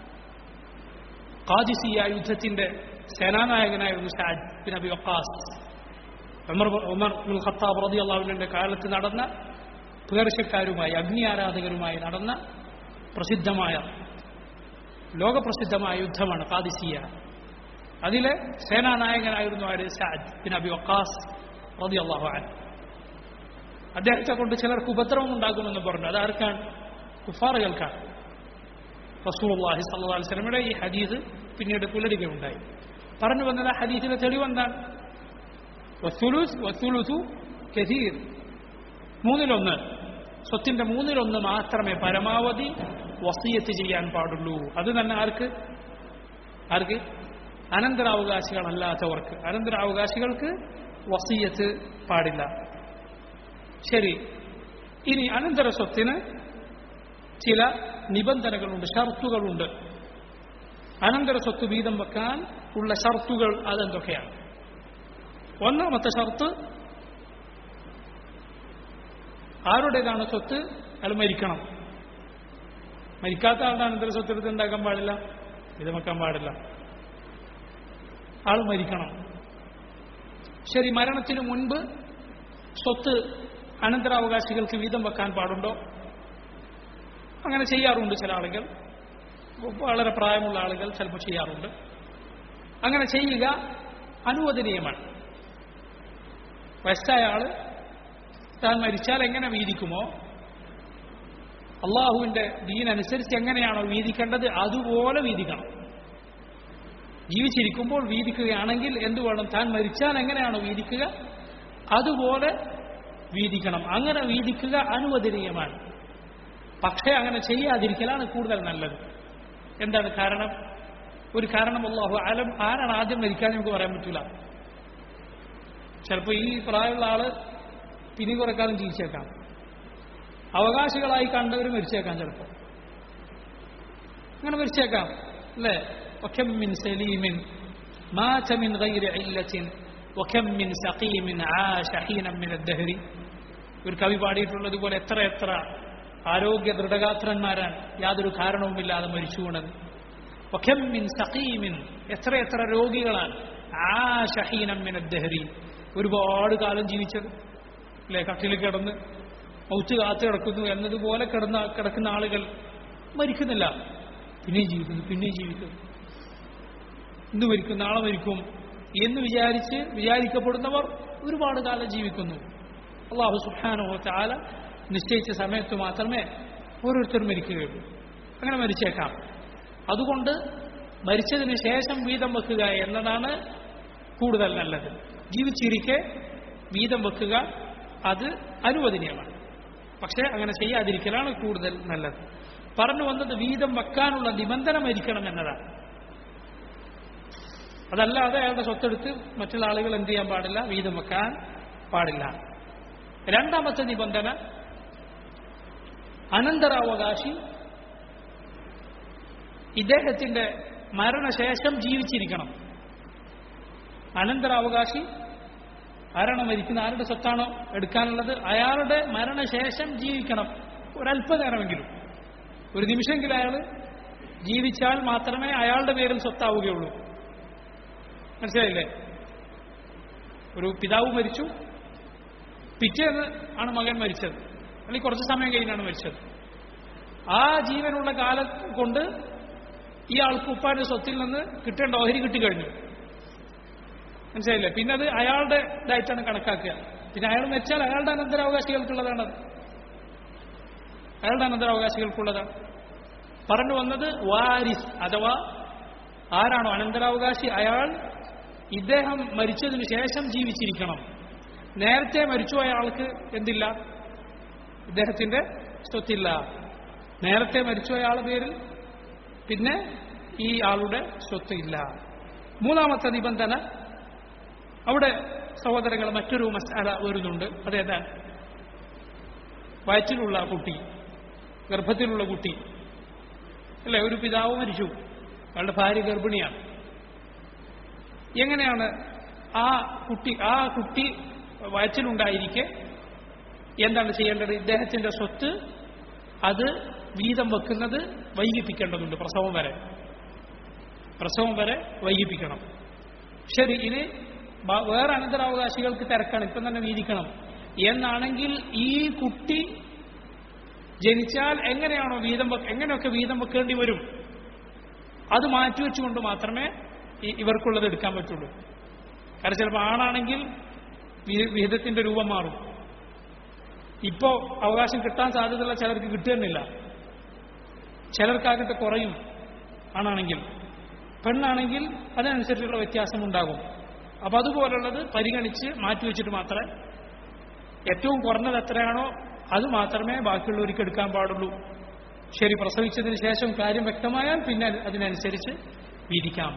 ഖാദിസിയ യുദ്ധത്തിന്റെ സേനാനായകനായിരുന്നു Saad bin Abi Waqqas Umar Umar bin Khattab റളിയല്ലാഹുവിന്റെ കാലത്ത് നടന്ന പേർഷ്യക്കാരുമായി അഗ്നി ആരാധകരുമായി നടന്ന പ്രസിദ്ധമായ ലോകപ്രസിദ്ധമായ യുദ്ധമാണ് ഖാദിസിയ അതിലെ സേനാനായകനായിരുന്നു ആര് സഅദ് ബിൻ അബി വഖാസ് റളിയല്ലാഹു അൻഹു അദ്ദേഹത്തെ കൊണ്ട് ചിലർക്ക് ഉപദ്രവം ഉണ്ടാകുമെന്ന് പറഞ്ഞു അതാർക്കാണ് കുഫാറുകൾക്കാണ് റസൂലുള്ളാഹി സ്വല്ലല്ലാഹു അലൈഹി വസല്ലമയുടെ ഈ ഹദീസ് പിന്നീട് പുലരുകയുണ്ടായി പറഞ്ഞു വന്നത് ആ ഹദീസിന്റെ തെളിവെന്താണ് വസുലുസ് വസുലുസു കസീർ മൂന്നിലൊന്ന് സ്വത്തിന്റെ മൂന്നിലൊന്ന് മാത്രമേ പരമാവധി വസീയത്ത് ചെയ്യാൻ പാടുള്ളൂ അത് തന്നെ ആർക്ക് ആർക്ക് അനന്തരാവകാശികളല്ലാത്തവർക്ക് അനന്തരാവകാശികൾക്ക് വസീയത്ത് പാടില്ല ശരി ഇനി അനന്തര സ്വത്തിന് ചില നിബന്ധനകളുണ്ട് ഷർത്തുകളുണ്ട് അനന്തര സ്വത്ത് വീതം വെക്കാൻ ഉള്ള ഷർത്തുകൾ അതെന്തൊക്കെയാണ് ഒന്നാമത്തെ ഷർത്ത് ആരുടേതാണ് സ്വത്ത് അയാൾ മരിക്കണം മരിക്കാത്ത ആളുടെ അനന്തര സ്വത്ത് എടുത്ത് ഉണ്ടാക്കാൻ പാടില്ല വീതം വെക്കാൻ പാടില്ല ആൾ മരിക്കണം ശരി മരണത്തിന് മുൻപ് സ്വത്ത് അനന്തരാവകാശികൾക്ക് വീതം വെക്കാൻ പാടുണ്ടോ അങ്ങനെ ചെയ്യാറുണ്ട് ചില ആളുകൾ വളരെ പ്രായമുള്ള ആളുകൾ ചിലപ്പോൾ ചെയ്യാറുണ്ട് അങ്ങനെ ചെയ്യുക അനുവദനീയമാണ് വയസ്സായ ആള് താൻ മരിച്ചാൽ എങ്ങനെ വീതിക്കുമോ അള്ളാഹുവിന്റെ ദീനനുസരിച്ച് എങ്ങനെയാണോ വീതിക്കേണ്ടത് അതുപോലെ വീതിക്കണം ജീവിച്ചിരിക്കുമ്പോൾ വീതിക്കുകയാണെങ്കിൽ എന്തു വേണം താൻ മരിച്ചാൽ എങ്ങനെയാണോ വീതിക്കുക അതുപോലെ വീതിക്കണം അങ്ങനെ വീതിക്കുക അനുവദനീയമാണ് പക്ഷേ അങ്ങനെ ചെയ്യാതിരിക്കലാണ് കൂടുതൽ നല്ലത് എന്താണ് കാരണം ഒരു കാരണം അള്ളാഹു ആലം ആരാണ് ആദ്യം മരിക്കാൻ നമുക്ക് പറയാൻ പറ്റില്ല ചിലപ്പോൾ ഈ പ്രായമുള്ള ആള് പിനി കുറെ കാലം ജീവിച്ചേക്കാം അവകാശികളായി കണ്ടവർ മരിച്ചേക്കാം ചിലപ്പോൾ അങ്ങനെ മരിച്ചേക്കാം അല്ലേ وكم من سليم مات من غير علة وكم من سقيم عاش حينا من الدهر ഒരു കവി പാടിയിട്ടുള്ളത് പോലെ എത്ര എത്ര ആരോഗ്യ ദൃഢഗാത്രന്മാരാണ് യാതൊരു കാരണവുമില്ലാതെ മരിച്ചു വീണത് ഒഖമ്മിൻ സഖീമിൻ എത്ര എത്ര രോഗികളാണ് ആ ഷഹീനം മിനദ്ദഹരി ഒരുപാട് കാലം ജീവിച്ചത് അല്ലെ കട്ടിൽ കിടന്ന് മൗത്ത് കാത്തു കിടക്കുന്നു എന്നതുപോലെ കിടന്ന കിടക്കുന്ന ആളുകൾ മരിക്കുന്നില്ല പിന്നെയും ജീവിക്കുന്നു പിന്നെയും ജീവിക്കുന്നു ഇന്ന് മരിക്കും നാളെ മരിക്കും എന്ന് വിചാരിച്ച് വിചാരിക്കപ്പെടുന്നവർ ഒരുപാട് കാലം ജീവിക്കുന്നു അള്ളാഹു സുഹാനോ ചാല നിശ്ചയിച്ച സമയത്ത് മാത്രമേ ഓരോരുത്തരും മരിക്കുകയുള്ളൂ അങ്ങനെ മരിച്ചേക്കാം അതുകൊണ്ട് മരിച്ചതിന് ശേഷം വീതം വെക്കുക എന്നതാണ് കൂടുതൽ നല്ലത് ജീവിച്ചിരിക്കെ വീതം വെക്കുക അത് അനുവദനീയമാണ് പക്ഷേ അങ്ങനെ ചെയ്യാതിരിക്കലാണ് കൂടുതൽ നല്ലത് പറഞ്ഞു വന്നത് വീതം വെക്കാനുള്ള നിബന്ധന മരിക്കണം എന്നതാണ് അതല്ലാതെ അയാളുടെ സ്വത്തെടുത്ത് മറ്റുള്ള ആളുകൾ എന്ത് ചെയ്യാൻ പാടില്ല വീതം വെക്കാൻ പാടില്ല രണ്ടാമത്തെ നിബന്ധന അനന്തരാവകാശി ഇദ്ദേഹത്തിന്റെ മരണശേഷം ജീവിച്ചിരിക്കണം അനന്തരാവകാശി ആരാണോ മരിക്കുന്ന ആരുടെ സ്വത്താണോ എടുക്കാനുള്ളത് അയാളുടെ മരണശേഷം ജീവിക്കണം ഒരല്പനേരമെങ്കിലും ഒരു നിമിഷമെങ്കിലും അയാൾ ജീവിച്ചാൽ മാത്രമേ അയാളുടെ പേരിൽ സ്വത്താവുകയുള്ളൂ മനസ്സിലായില്ലേ ഒരു പിതാവ് മരിച്ചു പിറ്റേന്ന് ആണ് മകൻ മരിച്ചത് അല്ലെങ്കിൽ കുറച്ച് സമയം കഴിഞ്ഞാണ് മരിച്ചത് ആ ജീവനുള്ള കാലം കൊണ്ട് ഈ ആൾക്ക് ഉപ്പാന്റെ സ്വത്തിൽ നിന്ന് കിട്ടേണ്ട ഓഹരി കിട്ടിക്കഴിഞ്ഞു മനസ്സിലായില്ലേ പിന്നെ അത് അയാളുടെ ഇതായിട്ടാണ് കണക്കാക്കുക പിന്നെ അയാൾ വെച്ചാൽ അയാളുടെ അനന്തരാവകാശികൾക്കുള്ളതാണത് അയാളുടെ അനന്തരാവകാശികൾക്കുള്ളതാണ് പറഞ്ഞു വന്നത് വാരിസ് അഥവാ ആരാണോ അനന്തരാവകാശി അയാൾ ഇദ്ദേഹം മരിച്ചതിന് ശേഷം ജീവിച്ചിരിക്കണം നേരത്തെ മരിച്ചു അയാൾക്ക് എന്തില്ല ഇദ്ദേഹത്തിന്റെ സ്വത്തില്ല നേരത്തെ മരിച്ചുപോയ ആളുടെ പേരിൽ പിന്നെ ഈ ആളുടെ സ്വത്ത് ഇല്ല മൂന്നാമത്തെ നിബന്ധന അവിടെ സഹോദരങ്ങൾ മറ്റൊരു മസാല വരുന്നുണ്ട് അതേതാണ് വയറ്റിലുള്ള കുട്ടി ഗർഭത്തിലുള്ള കുട്ടി അല്ലെ ഒരു പിതാവ് മരിച്ചു അയാളുടെ ഭാര്യ ഗർഭിണിയാണ് എങ്ങനെയാണ് ആ കുട്ടി ആ കുട്ടി വയറ്റിലുണ്ടായിരിക്കെ എന്താണ് ചെയ്യേണ്ടത് ഇദ്ദേഹത്തിന്റെ സ്വത്ത് അത് വീതം വെക്കുന്നത് വൈകിപ്പിക്കേണ്ടതുണ്ട് പ്രസവം വരെ പ്രസവം വരെ വൈകിപ്പിക്കണം ശരി ഇനി ബ- വേറെ അനന്തരാവകാശികൾക്ക് തിരക്കണം ഇപ്പം തന്നെ വീതിക്കണം എന്നാണെങ്കിൽ ഈ കുട്ടി ജനിച്ചാൽ എങ്ങനെയാണോ വീതം വെക്ക- എങ്ങനെയൊക്കെ വീതം വെക്കേണ്ടി വരും അത് മാറ്റിവെച്ചുകൊണ്ട് മാത്രമേ ഈ- ഇവർക്കുള്ളത് എടുക്കാൻ പറ്റുള്ളൂ കാരണം ചിലപ്പോൾ ആണാണെങ്കിൽ വി- വിഹിതത്തിന്റെ രൂപം മാറും ഇപ്പോ അവകാശം കിട്ടാൻ സാധ്യതയുള്ള ചിലർക്ക് കിട്ടുന്നില്ല ചിലർക്കാകട്ടെ കുറയും ആണാണെങ്കിൽ പെണ്ണാണെങ്കിൽ അതിനനുസരിച്ചുള്ള വ്യത്യാസം ഉണ്ടാകും അപ്പൊ അതുപോലുള്ളത് പരിഗണിച്ച് മാറ്റിവെച്ചിട്ട് മാത്രമേ ഏറ്റവും കുറഞ്ഞത് എത്രയാണോ അത് മാത്രമേ ബാക്കിയുള്ളവർക്ക് എടുക്കാൻ പാടുള്ളൂ ശരി പ്രസവിച്ചതിന് ശേഷം കാര്യം വ്യക്തമായാൽ പിന്നെ അതിനനുസരിച്ച് വീതിക്കാം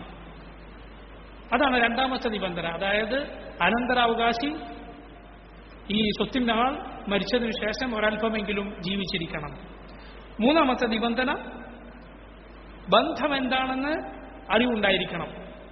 അതാണ് രണ്ടാമത്തെ നിബന്ധന അതായത് അനന്തരാവകാശി ഈ സ്വത്തിന്റെ ആൾ മരിച്ചതിനു ശേഷം ഒരല്പമെങ്കിലും ജീവിച്ചിരിക്കണം മൂന്നാമത്തെ നിബന്ധന ബന്ധം എന്താണെന്ന് അറിവുണ്ടായിരിക്കണം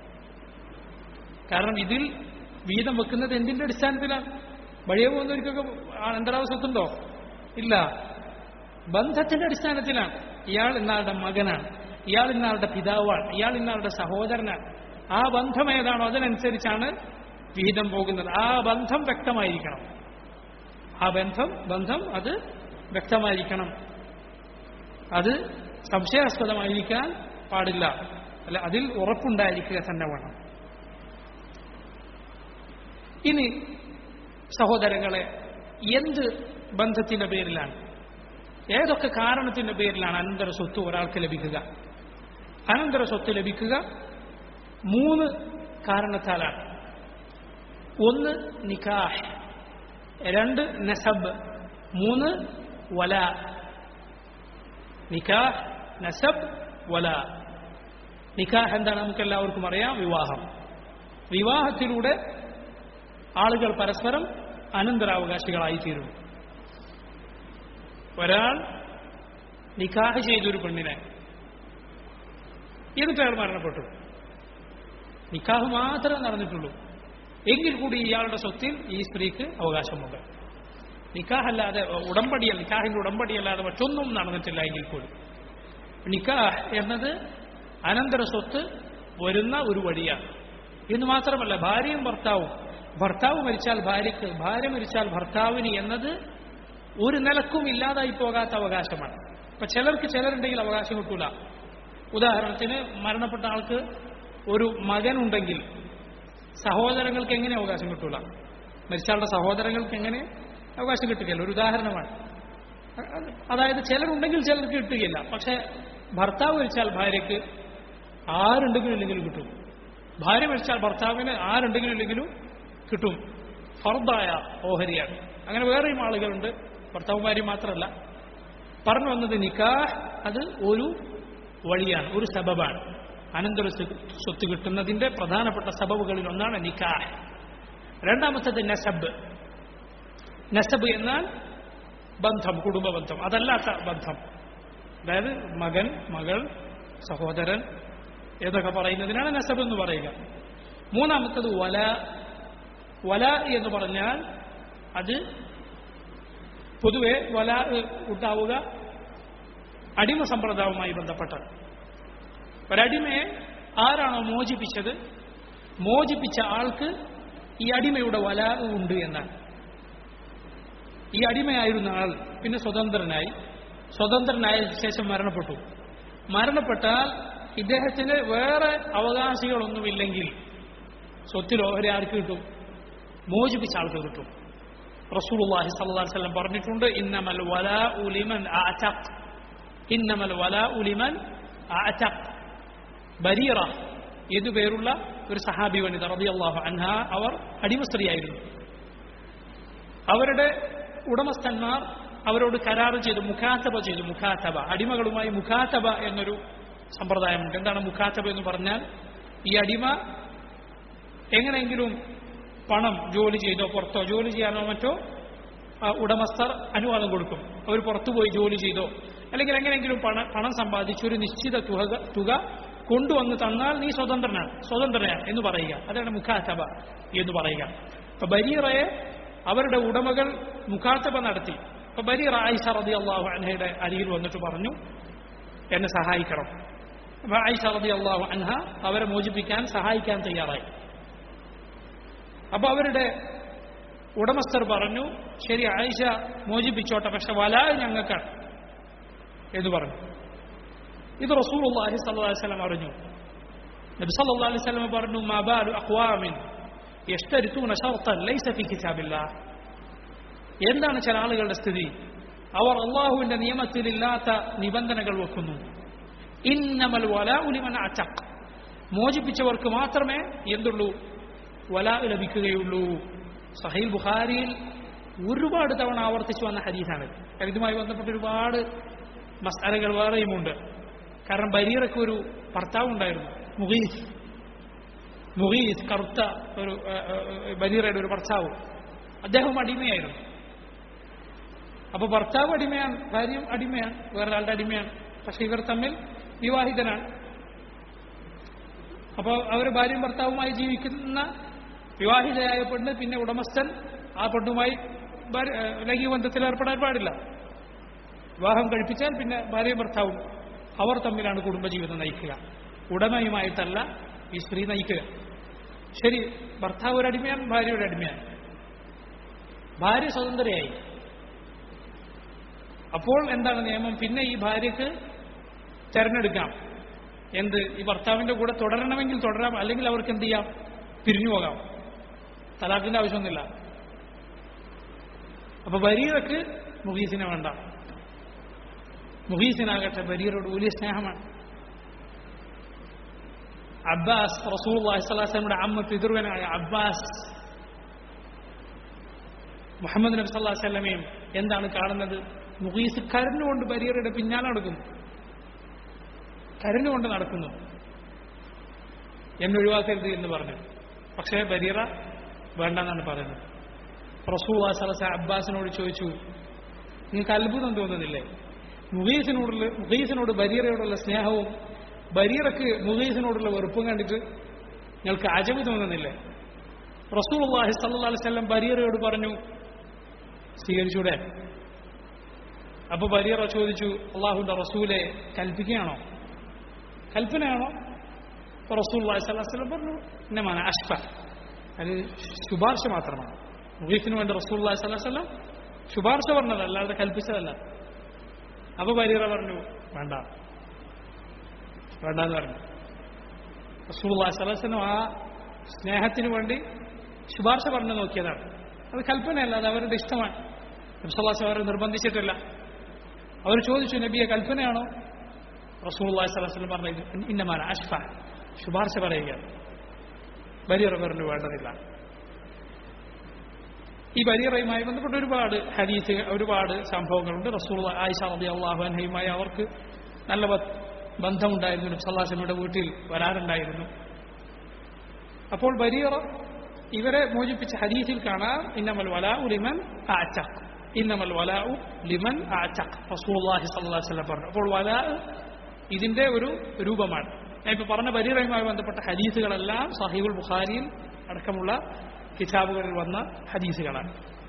കാരണം ഇതിൽ വീതം വെക്കുന്നത് എന്തിന്റെ അടിസ്ഥാനത്തിലാണ് വഴിയെ പോകുന്നവർക്കൊക്കെ അനന്തരാവ സ്വത്തുണ്ടോ ഇല്ല ബന്ധത്തിന്റെ അടിസ്ഥാനത്തിലാണ് ഇയാൾ ഇന്നാളുടെ മകനാണ് ഇയാൾ ഇന്നാളുടെ പിതാവാണ് ഇയാൾ ഇന്നാളുടെ സഹോദരനാണ് ആ ബന്ധം ഏതാണോ അതിനനുസരിച്ചാണ് വിഹിതം പോകുന്നത് ആ ബന്ധം വ്യക്തമായിരിക്കണം ആ ബന്ധം ബന്ധം അത് വ്യക്തമായിരിക്കണം അത് സംശയാസ്പദമായിരിക്കാൻ പാടില്ല അല്ല അതിൽ ഉറപ്പുണ്ടായിരിക്കുക തന്നെ വേണം ഇനി സഹോദരങ്ങളെ എന്ത് ബന്ധത്തിന്റെ പേരിലാണ് ഏതൊക്കെ കാരണത്തിന്റെ പേരിലാണ് അനന്തര സ്വത്ത് ഒരാൾക്ക് ലഭിക്കുക അനന്തര സ്വത്ത് ലഭിക്കുക മൂന്ന് കാരണത്താലാണ് ഒന്ന് നിക്കാഹ് രണ്ട് നസബ് മൂന്ന് വല നിക്കാഹ് നസബ് വല നിക്കാഹ് എന്താണ് നമുക്ക് എല്ലാവർക്കും അറിയാം വിവാഹം വിവാഹത്തിലൂടെ ആളുകൾ പരസ്പരം അനന്തരാവകാശികളായി തീരും ഒരാൾ നിക്കാഹ് ചെയ്തൊരു പെണ്ണിനെ എന്നിട്ട് അയാൾ മരണപ്പെട്ടു നിക്കാഹ് മാത്രമേ നടന്നിട്ടുള്ളൂ എങ്കിൽ കൂടി ഇയാളുടെ സ്വത്തിൽ ഈ സ്ത്രീക്ക് അവകാശമുണ്ട് നിക്കാഹല്ലാതെ ഉടമ്പടിയല്ല നിക്കാഹിന്റെ ഉടമ്പടിയല്ലാതെ മറ്റൊന്നും നടന്നിട്ടില്ല എങ്കിൽ കൂടി നിക്കാഹ് എന്നത് അനന്തര സ്വത്ത് വരുന്ന ഒരു വഴിയാണ് എന്ന് മാത്രമല്ല ഭാര്യയും ഭർത്താവും ഭർത്താവ് മരിച്ചാൽ ഭാര്യയ്ക്ക് ഭാര്യ മരിച്ചാൽ ഭർത്താവിന് എന്നത് ഒരു നിലക്കും ഇല്ലാതായി പോകാത്ത അവകാശമാണ് ഇപ്പൊ ചിലർക്ക് ചിലരുണ്ടെങ്കിൽ അവകാശം കിട്ടൂല ഉദാഹരണത്തിന് മരണപ്പെട്ട ആൾക്ക് ഒരു മകനുണ്ടെങ്കിൽ സഹോദരങ്ങൾക്ക് എങ്ങനെ അവകാശം കിട്ടൂല മരിച്ചാളുടെ സഹോദരങ്ങൾക്ക് എങ്ങനെ അവകാശം കിട്ടുകയില്ല ഒരു ഉദാഹരണമാണ് അതായത് ചിലരുണ്ടെങ്കിൽ ചിലർക്ക് കിട്ടുകയില്ല പക്ഷെ ഭർത്താവ് മരിച്ചാൽ ഭാര്യയ്ക്ക് ആരുണ്ടെങ്കിലും ഇല്ലെങ്കിലും കിട്ടും ഭാര്യ മരിച്ചാൽ ഭർത്താവിന് ആരുണ്ടെങ്കിലും ഇല്ലെങ്കിലും കിട്ടും ഫർദായ ഓഹരിയാണ് അങ്ങനെ വേറെയും ആളുകളുണ്ട് ഭർത്താവുമാരും മാത്രമല്ല പറഞ്ഞു വന്നത് നിക്കാഹ് അത് ഒരു വഴിയാണ് ഒരു സബബാണ് അനന്തര സ്വത്ത് കിട്ടുന്നതിന്റെ പ്രധാനപ്പെട്ട സബബുകളിൽ ഒന്നാണ് നിക്കാഹ് രണ്ടാമത്തത് നസബ് നസബ് എന്നാൽ ബന്ധം കുടുംബ ബന്ധം അതല്ലാത്ത ബന്ധം അതായത് മകൻ മകൾ സഹോദരൻ ഏതൊക്കെ പറയുന്നതിനാണ് നസബ് എന്ന് പറയുക മൂന്നാമത്തത് വല വല എന്ന് പറഞ്ഞാൽ അത് പൊതുവെ വല ഉണ്ടാവുക അടിമ സമ്പ്രദായവുമായി ബന്ധപ്പെട്ടത് ഒരടിമയെ ആരാണോ മോചിപ്പിച്ചത് മോചിപ്പിച്ച ആൾക്ക് ഈ അടിമയുടെ വല ഉണ്ട് എന്നാണ് ഈ അടിമയായിരുന്ന ആൾ പിന്നെ സ്വതന്ത്രനായി സ്വതന്ത്രനായ ശേഷം മരണപ്പെട്ടു മരണപ്പെട്ടാൽ ഇദ്ദേഹത്തിന് വേറെ അവകാശികളൊന്നുമില്ലെങ്കിൽ സ്വത്തിൽ ഓഹരി ആർക്ക് കിട്ടും മോചിപ്പിച്ച ആൾക്ക് കിട്ടും റസൂലുള്ളാഹി സ്വല്ലല്ലാഹി അലൈഹി വസല്ലം പറഞ്ഞിട്ടുണ്ട് ഇന്നമൽ വലാഉ ലിമൻ അഅതഖ് ഇന്നമൽ വലാഉ ലിമൻ അഅതഖ് ബരീറ എന്നു പേരുള്ള ഒരു സഹാബി വനിത റളിയല്ലാഹു അൻഹ അവർ അടിമ സ്ത്രീയായിരുന്നു അവരുടെ ഉടമസ്ഥന്മാർ അവരോട് കരാർ ചെയ്തു മുഖാത്തബ ചെയ്തു മുഖാത്തബ അടിമകളുമായി മുഖാത്തബ എന്നൊരു സമ്പ്രദായമുണ്ട് എന്താണ് മുഖാത്തബ എന്ന് പറഞ്ഞാൽ ഈ അടിമ എങ്ങനെയെങ്കിലും പണം ജോലി ചെയ്തോ പുറത്തോ ജോലി ചെയ്യാനോ മറ്റോ ആ ഉടമസ്ഥർ അനുവാദം കൊടുക്കും അവർ പുറത്തു പോയി ജോലി ചെയ്തോ അല്ലെങ്കിൽ എങ്ങനെയെങ്കിലും പണ പണം സമ്പാദിച്ച് ഒരു നിശ്ചിത തുക തുക കൊണ്ടുവന്ന് തന്നാൽ നീ സ്വതന്ത്രനാണ് സ്വതന്ത്രനാണ് എന്ന് പറയുക അതാണ് മുഖാത്തബ എന്ന് പറയുക അപ്പൊ ബരീറയെ അവരുടെ ഉടമകൾ മുഖാത്തബ നടത്തി അപ്പൊ ബരീറ ആയിഷ റതി അള്ളാഹു അൻഹയുടെ അരിയിൽ വന്നിട്ട് പറഞ്ഞു എന്നെ സഹായിക്കണം അപ്പൊ ആയിഷ റതി അള്ളാഹു അൻഹ അവരെ മോചിപ്പിക്കാൻ സഹായിക്കാൻ തയ്യാറായി അപ്പൊ അവരുടെ ഉടമസ്ഥർ പറഞ്ഞു ശരി ആയിഷ മോചിപ്പിച്ചോട്ടെ പക്ഷെ വല ഞങ്ങൾക്കാണ് എന്ന് പറഞ്ഞു ഇത് റസൂൽ അള്ളാഹി സല്ലല്ലാഹു അലൈഹി വസല്ലം അറിഞ്ഞു നബി സല്ലല്ലാഹു അലൈഹി വസല്ലം പറഞ്ഞു മബാലു അഖ്വാമിൻ യഷ്തരിത്തൂന ഷർത്തൻ ലൈസ ഫീ കിതാബില്ലാഹ് എന്താണ് ചില ആളുകളുടെ സ്ഥിതി അവർ അള്ളാഹുവിന്റെ നിയമത്തിലില്ലാത്ത നിബന്ധനകൾ വെക്കുന്നു ഇന്നമൽ വലാഉ ലിമൻ അതഖ് മോചിപ്പിച്ചവർക്ക് മാത്രമേ എന്തുള്ളൂ വല ലഭിക്കുകയുള്ളൂ സഹീൽ ബുഖാരിയിൽ ഒരുപാട് തവണ ആവർത്തിച്ചു വന്ന ഹദീസാണ് കാരണം ഇതുമായി ബന്ധപ്പെട്ട് ഒരുപാട് മസാലകൾ വേറെയുമുണ്ട് കാരണം ബരീറയ്ക്ക് ഒരു ഭർത്താവ് ഉണ്ടായിരുന്നു മുഗീസ് മുഗീസ് കറുത്ത ഒരു ഏ, ഏ, ബരീറയുടെ ഒരു ഭർത്താവ് അദ്ദേഹം അടിമയായിരുന്നു അപ്പൊ ഭർത്താവ് അടിമയാണ് ഭാര്യയും അടിമയാണ് വേറൊരാളുടെ അടിമയാണ് പക്ഷെ ഇവർ തമ്മിൽ വിവാഹിതനാണ് അപ്പോൾ അവർ ഭാര്യയും ഭർത്താവുമായി ജീവിക്കുന്ന വിവാഹിതയായ പെണ്ണ് പിന്നെ ഉടമസ്ഥൻ ആ പെണ്ണുമായി ഭാര്യ- ഏഹ് ലൈംഗിക ബന്ധത്തിൽ ഏർപ്പെടാൻ പാടില്ല വിവാഹം കഴിപ്പിച്ചാൽ പിന്നെ ഭാര്യയും ഭർത്താവും അവർ തമ്മിലാണ് കുടുംബജീവിതം നയിക്കുക ഉടമയുമായിട്ടല്ല ഈ സ്ത്രീ നയിക്കുക ശരി ഭർത്താവ് ഒരു അടിമയാണ് ഭാര്യയുടെ അടിമയാണ് ഭാര്യ സ്വതന്ത്രയായി അപ്പോൾ എന്താണ് നിയമം പിന്നെ ഈ ഭാര്യക്ക് തെരഞ്ഞെടുക്കാം എന്ത് ഈ ഭർത്താവിന്റെ കൂടെ തുടരണമെങ്കിൽ തുടരാം അല്ലെങ്കിൽ അവർക്ക് എന്ത് ചെയ്യാം പിരിഞ്ഞു പോകാം തലാഖിന്റെ ആവശ്യമൊന്നുമില്ല അപ്പൊ ബരീറക്ക് മുഹീസിനെ വേണ്ട മുഹീസിനാകട്ടെ ബരീറോട് വലിയ സ്നേഹമാണ് അബ്ബാസ് റസൂൽ അള്ളാഹിസ്വലാസ്ലമിയുടെ അമ്മ പിതൃവനായ അബ്ബാസ് മുഹമ്മദ് നബി സല്ലാ വല്ലമയും എന്താണ് കാണുന്നത് മുഹീസ് കരഞ്ഞുകൊണ്ട് ബരീറയുടെ പിന്നാലെ നടക്കുന്നു കരഞ്ഞുകൊണ്ട് നടക്കുന്നു എന്നെ ഒഴിവാക്കരുത് എന്ന് പറഞ്ഞു പക്ഷേ ബരീറ വേണ്ടെന്നാണ് പറയുന്നത് റസൂൽ സലസ അബ്ബാസിനോട് ചോദിച്ചു നിങ്ങൾക്ക് അത്ഭുതം തോന്നുന്നില്ലേ മുഹീസിനോടുള്ള മുഹീസിനോട് ബരീറയോടുള്ള സ്നേഹവും ബരീറക്ക് മുഹീസിനോടുള്ള വെറുപ്പും കണ്ടിട്ട് നിങ്ങൾക്ക് അജബ് തോന്നുന്നില്ലേ റസൂൽ അള്ളാഹി സല്ലാ അലൈവല്ലം ബരീറയോട് പറഞ്ഞു സ്വീകരിച്ചൂടെ അപ്പൊ ബരീറ ചോദിച്ചു അള്ളാഹുന്റെ റസൂലെ കൽപ്പിക്കുകയാണോ കൽപ്പനയാണോ അപ്പൊ റസൂൽ അള്ളാഹി സ്വല്ലാ വല്ലം പറഞ്ഞു ഇന്നമാണ് അഷ്ഫ അത് ശുപാർശ മാത്രമാണ് മുഹീഫിന് വേണ്ടി റസൂൽ അള്ളാഹി സ്വല്ലാ വല്ലം ശുപാർശ പറഞ്ഞത് അല്ലാതെ കൽപ്പിച്ചതല്ല അപ്പൊ ബരീറ പറഞ്ഞു വേണ്ട വേണ്ടെന്ന് പറഞ്ഞു റസൂൽ അള്ളാഹി സ്വല്ലാ വല്ലം ആ സ്നേഹത്തിന് വേണ്ടി ശുപാർശ പറഞ്ഞു നോക്കിയതാണ് അത് കൽപ്പനയല്ല അത് അവരുടെ ഇഷ്ടമാണ് നബ്സല്ലാസ് അവരെ നിർബന്ധിച്ചിട്ടില്ല അവർ ചോദിച്ചു നബിയെ കൽപ്പനയാണോ റസൂൽ അള്ളാഹി സ്വലം പറഞ്ഞ ഇന്നമാണ് അഷ്ഫ ശുപാർശ പറയുകയാണ് ബരീറ പറഞ്ഞു വേണ്ടതില്ല ഈ ബരീറയുമായി ബന്ധപ്പെട്ട് ഒരുപാട് ഹദീസ് ഒരുപാട് സംഭവങ്ങളുണ്ട് റസൂൾ ആയിഷ റബി അള്ളാഹുഹയുമായി അവർക്ക് നല്ല ബ- ബന്ധമുണ്ടായിരുന്നു നബ്സല്ലാസ്ലമിയുടെ വീട്ടിൽ വരാറുണ്ടായിരുന്നു അപ്പോൾ ബരീറ ഇവരെ മോചിപ്പിച്ച ഹദീസിൽ കാണാം ഇന്നമൽ വലാഉ ലിമൻ അഅതഖ് ഇന്നമൽ വലാഉ ലിമൻ അഅതഖ് റസൂലുള്ളാഹി സ്വല്ലല്ലാഹു അലൈഹി വസല്ലം പറഞ്ഞു അപ്പോൾ വലാ ഇതിന്റെ ഒരു രൂപമാണ് ഞാൻ ഇപ്പോൾ പറഞ്ഞ ബരീറയുമായി ബന്ധപ്പെട്ട ഹദീസുകളെല്ലാം സഹീബുൽ ബുഖാരിയിൽ അടക്കമുള്ള കിതാബുകളിൽ വന്ന ഹദീസുകളാണ്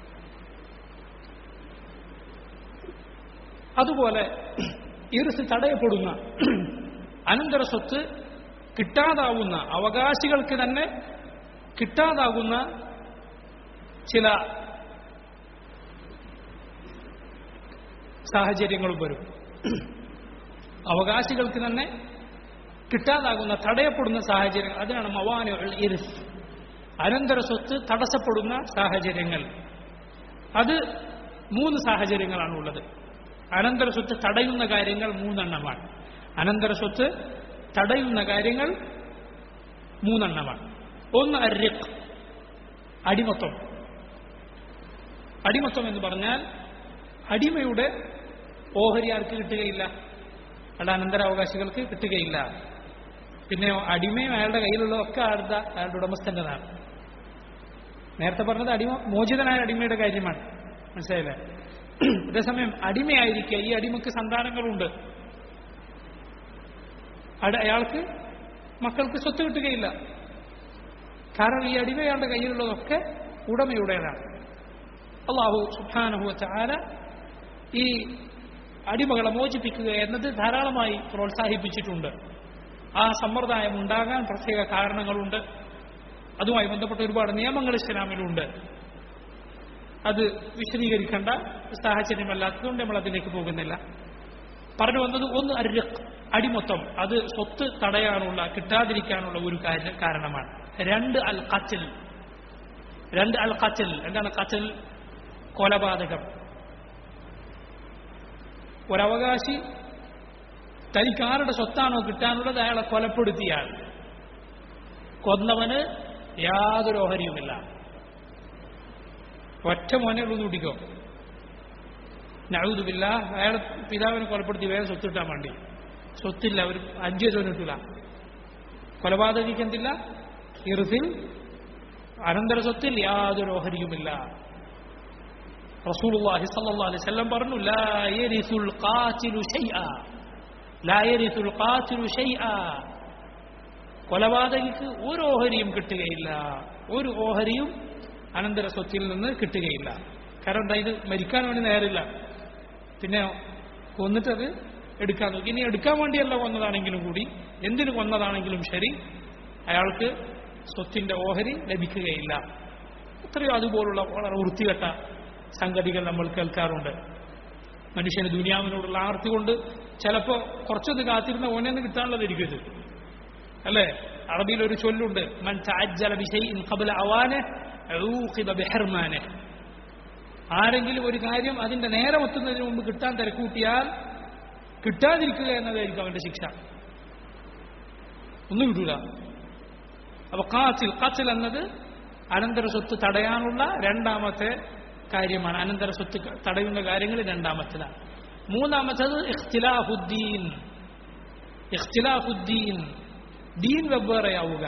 അതുപോലെ ഇറിസ് തടയപ്പെടുന്ന അനന്തര സ്വത്ത് കിട്ടാതാവുന്ന അവകാശികൾക്ക് തന്നെ കിട്ടാതാകുന്ന ചില സാഹചര്യങ്ങളും വരും അവകാശികൾക്ക് തന്നെ കിട്ടാതാകുന്ന തടയപ്പെടുന്ന സാഹചര്യങ്ങൾ അതിനാണ് മവാന ഇരിസ് അനന്തര സ്വത്ത് തടസ്സപ്പെടുന്ന സാഹചര്യങ്ങൾ അത് മൂന്ന് സാഹചര്യങ്ങളാണ് ഉള്ളത് അനന്തര സ്വത്ത് തടയുന്ന കാര്യങ്ങൾ മൂന്നെണ്ണമാണ് അനന്തര സ്വത്ത് തടയുന്ന കാര്യങ്ങൾ മൂന്നെണ്ണമാണ് ഒന്ന് അരിക് അടിമത്വം അടിമത്വം എന്ന് പറഞ്ഞാൽ അടിമയുടെ ഓഹരി ആർക്ക് കിട്ടുകയില്ല അയാളുടെ അനന്തരാവകാശികൾക്ക് കിട്ടുകയില്ല പിന്നെ അടിമയും അയാളുടെ കയ്യിലുള്ളതൊക്കെ ആരുടെ അയാളുടെ ഉടമസ്ഥൻ്റെതാണ് നേരത്തെ പറഞ്ഞത് അടിമ മോചിതനായ അടിമയുടെ കാര്യമാണ് മനസ്സിലായില്ലേ അതേസമയം അടിമയായിരിക്കുക ഈ അടിമക്ക് സന്താനങ്ങളുണ്ട് അട- അയാൾക്ക് മക്കൾക്ക് സ്വത്ത് കിട്ടുകയില്ല കാരണം ഈ അടിമ അയാളുടെ കയ്യിലുള്ളതൊക്കെ ഉടമയുടേതാണ് അള്ളാഹു സുഖാനഹു ചാര ഈ അടിമകളെ മോചിപ്പിക്കുക എന്നത് ധാരാളമായി പ്രോത്സാഹിപ്പിച്ചിട്ടുണ്ട് ആ സമ്പ്രദായം ഉണ്ടാകാൻ പ്രത്യേക കാരണങ്ങളുണ്ട് അതുമായി ബന്ധപ്പെട്ട ഒരുപാട് നിയമങ്ങൾ ഇസ്ലാമിലുണ്ട് അത് വിശദീകരിക്കേണ്ട സാഹചര്യമല്ലാത്തതുകൊണ്ട് നമ്മൾ അതിലേക്ക് പോകുന്നില്ല പറഞ്ഞു വന്നത് ഒന്ന് അരിക് അടിമൊത്തം അത് സ്വത്ത് തടയാനുള്ള കിട്ടാതിരിക്കാനുള്ള ഒരു കാര്യ കാരണമാണ് രണ്ട് അൽ ഖത്തിൽ രണ്ട് അൽ ഖത്തിൽ എന്താണ് ഖത്തിൽ കൊലപാതകം ഒരവകാശി തനിക്ക് ആരുടെ സ്വത്താണോ കിട്ടാനുള്ളത് അയാളെ കൊലപ്പെടുത്തിയാൽ കൊന്നവന് യാതൊരു ഓഹരിയുമില്ല ഒറ്റ മോനെ ഉള്ളൂ കൂട്ടിക്കോ നഴുതുമില്ല അയാളെ പിതാവിനെ കൊലപ്പെടുത്തി വേറെ സ്വത്ത് കിട്ടാൻ വേണ്ടി സ്വത്തില്ല ഒരു അഞ്ചു വയസ്സോന് കിട്ടില്ല കൊലപാതകിക്ക് എന്തില്ല ഇറുസിൽ അനന്തര സ്വത്തിൽ യാതൊരു ഓഹരിയുമില്ല റസൂലുള്ളാഹി സ്വല്ലല്ലാഹു അലൈഹി വസല്ലം പറഞ്ഞു ലാ യരിസുൽ ഖാതിലു ഷൈആ ലാ യരിസുൽ ഖാതിലു ഷൈആ കൊലപാതകിക്ക് ഒരു ഓഹരിയും കിട്ടുകയില്ല ഒരു ഓഹരിയും അനന്തര സ്വത്തിൽ നിന്ന് കിട്ടുകയില്ല കാരണം എന്താ ഇത് മരിക്കാൻ വേണ്ടി നേരില്ല പിന്നെ കൊന്നിട്ടത് എടുക്കാൻ നോക്കി ഇനി എടുക്കാൻ വേണ്ടിയല്ല കൊന്നതാണെങ്കിലും കൂടി എന്തിനു കൊന്നതാണെങ്കിലും ശരി അയാൾക്ക് സ്വത്തിന്റെ ഓഹരി ലഭിക്കുകയില്ല എത്രയോ അതുപോലുള്ള വളരെ വൃത്തികെട്ട സംഗതികൾ നമ്മൾ കേൾക്കാറുണ്ട് മനുഷ്യന് ദുനിയാവിനോടുള്ള ആർത്തി കൊണ്ട് ചിലപ്പോൾ കുറച്ചൊന്ന് കാത്തിരുന്ന ഓനെന്ന് കിട്ടാനുള്ളതായിരിക്കും ഇത് അല്ലേ അറബിയിൽ ഒരു ചൊല്ലുണ്ട് മൻ തഅജ്ജല ബിശൈഇൻ ഖബ്ല അവാനെ ഊഖിബ ബിഹർമാനെ ആരെങ്കിലും ഒരു കാര്യം അതിന്റെ നേരം എത്തുന്നതിന് മുമ്പ് കിട്ടാൻ തിരക്കൂട്ടിയാൽ കിട്ടാതിരിക്കുക എന്നതായിരിക്കും അവന്റെ ശിക്ഷ ഒന്നും കിട്ടൂല അപ്പൊ കാച്ചിൽ കാച്ചിൽ എന്നത് അനന്തര സ്വത്ത് തടയാനുള്ള രണ്ടാമത്തെ കാര്യമാണ് അനന്തര സ്വത്ത് തടയുന്ന കാര്യങ്ങൾ രണ്ടാമത്തേതാണ് മൂന്നാമത്തേത് ഇഖ്തിലാഫുദ്ദീൻ ഇഖ്തിലാഫുദ്ദീൻ ദീൻ വെവ്വേറെയാവുക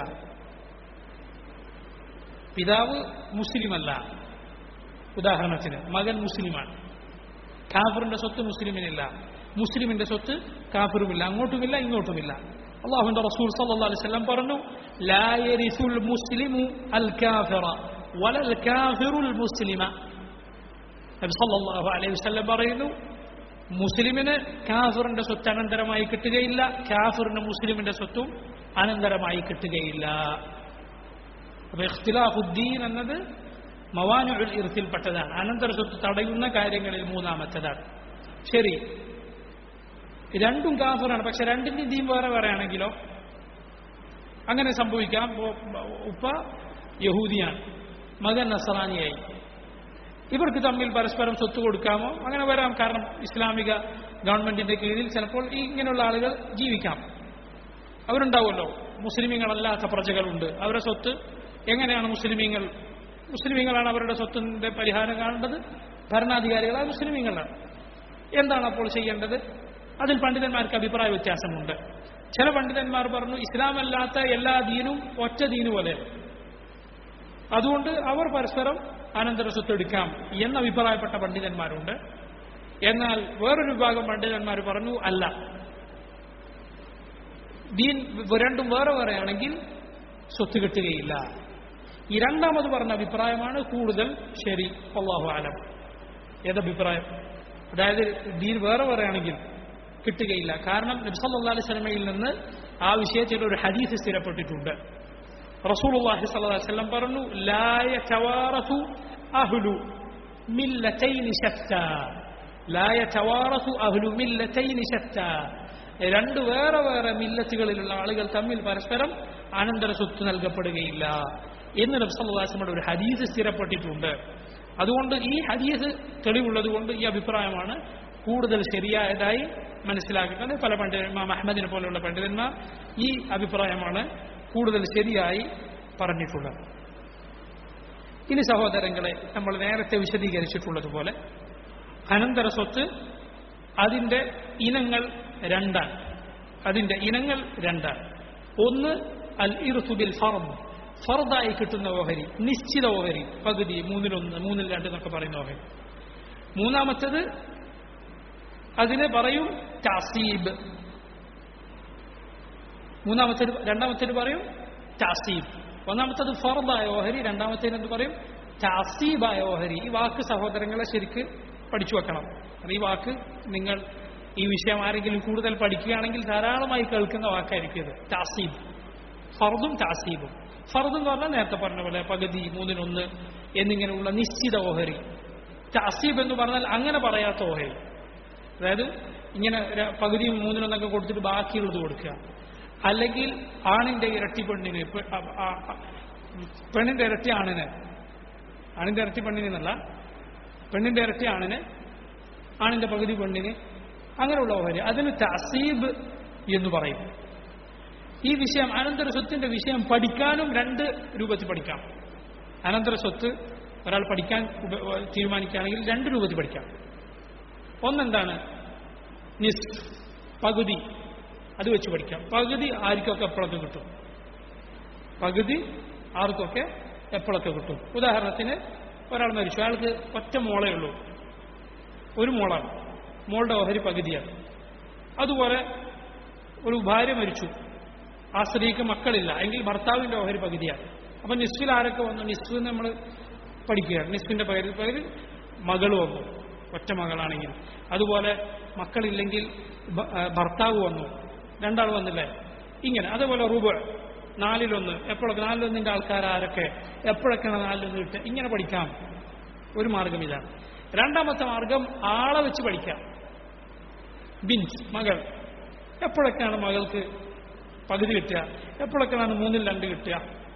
പിതാവ് മുസ്ലിമല്ല ഉദാഹരണത്തിന് മകൻ മുസ്ലിമാണ് കാഫറിന്റെ സ്വത്ത് മുസ്ലിമിനില്ല മുസ്ലിമിന്റെ സ്വത്ത് കാഫിറുമില്ല അങ്ങോട്ടുമില്ല ഇങ്ങോട്ടുമില്ല അള്ളാഹുന്റെ റസൂൽ സല്ലല്ലാഹു അലൈഹി വസല്ലം പറഞ്ഞു ലാ യരിസുൽ മുസ്ലിമു അൽ കാഫിറ വലൽ കാഫിറുൽ മുസ്ലിമ നബി സല്ലല്ലാഹു അലൈഹി വസല്ലം പറയുന്നു മുസ്ലിമിന് കാഫിറിന്റെ സ്വത്ത് അനന്തരമായി കിട്ടുകയില്ല കാഫിറിന് മുസ്ലിമിന്റെ സ്വത്തും അനന്തരമായി കിട്ടുകയില്ല അപ്പൊ ഇഖ്തിലാഫുദ്ദീൻ എന്നത് മവാനുൽ ഇർത്തിൽപ്പെട്ടതാണ് അനന്തര സ്വത്ത് തടയുന്ന കാര്യങ്ങളിൽ മൂന്നാമത്തേതാണ് ശരി രണ്ടും കാഫിറാണ് പക്ഷെ രണ്ടിന്റെയും ദീൻ വേറെ വേറെ ആണെങ്കിലോ അങ്ങനെ സംഭവിക്കാം ഉപ്പ- ഉപ്പ യഹൂദിയാണ് മകൻ നസറാനിയായി ഇവർക്ക് തമ്മിൽ പരസ്പരം സ്വത്ത് കൊടുക്കാമോ അങ്ങനെ വരാം കാരണം ഇസ്ലാമിക ഗവൺമെന്റിന്റെ കീഴിൽ ചിലപ്പോൾ ഈ ഇങ്ങനെയുള്ള ആളുകൾ ജീവിക്കാം അവരുണ്ടാവുമല്ലോ മുസ്ലിമീങ്ങളല്ലാത്ത പ്രജകളുണ്ട് അവരുടെ സ്വത്ത് എങ്ങനെയാണ് മുസ്ലിമീങ്ങൾ മുസ്ലിമീങ്ങളാണ് അവരുടെ സ്വത്തിന്റെ പരിഹാരം കാണേണ്ടത് ഭരണാധികാരികളായ മുസ്ലിമീങ്ങളാണ് എന്താണ് അപ്പോൾ ചെയ്യേണ്ടത് അതിൽ പണ്ഡിതന്മാർക്ക് അഭിപ്രായ വ്യത്യാസമുണ്ട് ചില പണ്ഡിതന്മാർ പറഞ്ഞു ഇസ്ലാമല്ലാത്ത എല്ലാ ദീനും ഒറ്റ ദീനു പോലെ അതുകൊണ്ട് അവർ പരസ്പരം അനന്തര സ്വത്ത് എടുക്കാം എന്ന് അഭിപ്രായപ്പെട്ട പണ്ഡിതന്മാരുണ്ട് എന്നാൽ വേറൊരു വിഭാഗം പണ്ഡിതന്മാർ പറഞ്ഞു അല്ല ദീൻ രണ്ടും വേറെ വേറെയാണെങ്കിൽ സ്വത്ത് കിട്ടുകയില്ല ഈ രണ്ടാമത് പറഞ്ഞ അഭിപ്രായമാണ് കൂടുതൽ ശരി അള്ളാഹു ആലം ഏതഭിപ്രായം അതായത് ദീൻ വേറെ വേറെയാണെങ്കിൽ കിട്ടുകയില്ല കാരണം നബ്സല്ലാ അലൈഹി സ്വലമയിൽ നിന്ന് ആ വിഷയത്തിൽ ഒരു ഹദീസ് സ്ഥിരപ്പെട്ടിട്ടുണ്ട് റസൂലുള്ളാഹി സ്വല്ലല്ലാഹു അലൈഹി വസല്ലം പറഞ്ഞു ലാ യതവാറസു അഹ്ലു മില്ലതൈൻ ശത്താ ലാ യതവാറസു അഹ്ലു മില്ലതൈൻ ശത്താ രണ്ട് വേറെ വേറെ മില്ലത്തുകളിലുള്ള ആളുകൾ തമ്മിൽ പരസ്പരം അനന്തര സ്വത്ത് നൽകപ്പെടുകയില്ല എന്ന് നബ്സല്ലാസ്മയുടെ ഒരു ഹദീസ് സ്ഥിരപ്പെട്ടിട്ടുണ്ട് അതുകൊണ്ട് ഈ ഹദീസ് തെളിവുള്ളത് കൊണ്ട് ഈ അഭിപ്രായമാണ് കൂടുതൽ ശരിയായതായി മനസ്സിലാക്കുന്നത് പല പണ്ഡിതന്മാർ അഹമ്മദിനെ പോലെയുള്ള പണ്ഡിതന്മാർ ഈ അഭിപ്രായമാണ് കൂടുതൽ ശരിയായി പറഞ്ഞിട്ടുള്ളത് ഇനി സഹോദരങ്ങളെ നമ്മൾ നേരത്തെ വിശദീകരിച്ചിട്ടുള്ളതുപോലെ അനന്തര സ്വത്ത് അതിൻ്റെ ഇനങ്ങൾ രണ്ടാണ് അതിൻ്റെ ഇനങ്ങൾ രണ്ടാണ് ഒന്ന് അൽ ഇറുസുബിൽ ഫർദ് ഫർദായി കിട്ടുന്ന ഓഹരി നിശ്ചിത ഓഹരി പകുതി മൂന്നിലൊന്ന് മൂന്നിൽ രണ്ട് എന്നൊക്കെ പറയുന്ന ഓഹരി മൂന്നാമത്തത് അതിന് പറയും ടാസീബ് മൂന്നാമത്തേത് രണ്ടാമത്തേത് പറയും ടാസീബ് ഒന്നാമത്തത് ഫർദായ ഓഹരി രണ്ടാമത്തേത് എന്ത് പറയും ടാസീബായ ഓഹരി ഈ വാക്ക് സഹോദരങ്ങളെ ശരിക്ക് പഠിച്ചു വെക്കണം അത് ഈ വാക്ക് നിങ്ങൾ ഈ വിഷയം ആരെങ്കിലും കൂടുതൽ പഠിക്കുകയാണെങ്കിൽ ധാരാളമായി കേൾക്കുന്ന വാക്കായിരിക്കും ഇത് ടാസീബ് ഫർദും ടാസീബും ഫർദ് എന്ന് പറഞ്ഞാൽ നേരത്തെ പറഞ്ഞ പോലെ പകുതി മൂന്നിനൊന്ന് എന്നിങ്ങനെയുള്ള നിശ്ചിത ഓഹരി ടാസീബ് എന്ന് പറഞ്ഞാൽ അങ്ങനെ പറയാത്ത ഓഹരി അതായത് ഇങ്ങനെ ര- പകുതിയും മൂന്നിനൊന്നൊക്കെ കൊടുത്തിട്ട് ബാക്കിയുള്ളത് കൊടുക്കുക അല്ലെങ്കിൽ ആണിന്റെ ഇരട്ടി പെണ്ണിന് പെ- ആ- ആ- ആ- പെണ്ണിന്റെ ഇരട്ടി ആണിന് ആണിന്റെ ഇരട്ടി പെണ്ണിന് എന്നല്ല പെണ്ണിന്റെ ഇരട്ടി ആണിന് ആണിന്റെ പകുതി പെണ്ണിന് അങ്ങനെയുള്ള ഓഹരി അതിന് തസീബ് എന്ന് പറയും ഈ വിഷയം അനന്തര സ്വത്തിന്റെ വിഷയം പഠിക്കാനും രണ്ട് രൂപത്തിൽ പഠിക്കാം അനന്തര സ്വത്ത് ഒരാൾ പഠിക്കാൻ ഉപ- തീരുമാനിക്കുകയാണെങ്കിൽ രണ്ട് രൂപത്തിൽ പഠിക്കാം ഒന്നെന്താണ് നിസ് പകുതി അത് വെച്ച് പഠിക്കാം പകുതി ആർക്കൊക്കെ എപ്പോഴൊക്കെ കിട്ടും പകുതി ആർക്കൊക്കെ എപ്പോഴൊക്കെ കിട്ടും ഉദാഹരണത്തിന് ഒരാൾ മരിച്ചു അയാൾക്ക് ഒറ്റ മോളേ ഉള്ളൂ ഒരു മോളാണ് മോളുടെ ഓഹരി പകുതിയാണ് അതുപോലെ ഒരു ഭാര്യ മരിച്ചു ആ സ്ത്രീക്ക് മക്കളില്ല എങ്കിൽ ഭർത്താവിന്റെ ഓഹരി പകുതിയാണ് അപ്പൊ നിസ്ഫിൽ ആരൊക്കെ വന്നു നിസ്ഫ് നമ്മൾ പഠിക്കുകയാണ് നിസ്ഫിന്റെ പേരിൽ പേരിൽ മകൾ വന്നു ഒറ്റ മകളാണെങ്കിൽ അതുപോലെ മക്കളില്ലെങ്കിൽ ഭ- ആ, ഭർത്താവ് വന്നു രണ്ടാൾ വന്നില്ലേ ഇങ്ങനെ അതേപോലെ റുബ് നാലിലൊന്ന് എപ്പോഴൊക്കെ നാലിലൊന്നിന്റെ ആൾക്കാർ ആരൊക്കെ എപ്പോഴൊക്കെയാണ് നാലിലൊന്ന് കിട്ടുക ഇങ്ങനെ പഠിക്കാം ഒരു മാർഗം ഇതാണ് രണ്ടാമത്തെ മാർഗം ആളെ വെച്ച് പഠിക്കാം ബിൻസ് മകൾ എപ്പോഴൊക്കെയാണ് മകൾക്ക് പകുതി കിട്ടുക എപ്പോഴൊക്കെയാണ് മൂന്നിൽ രണ്ട് കിട്ടുക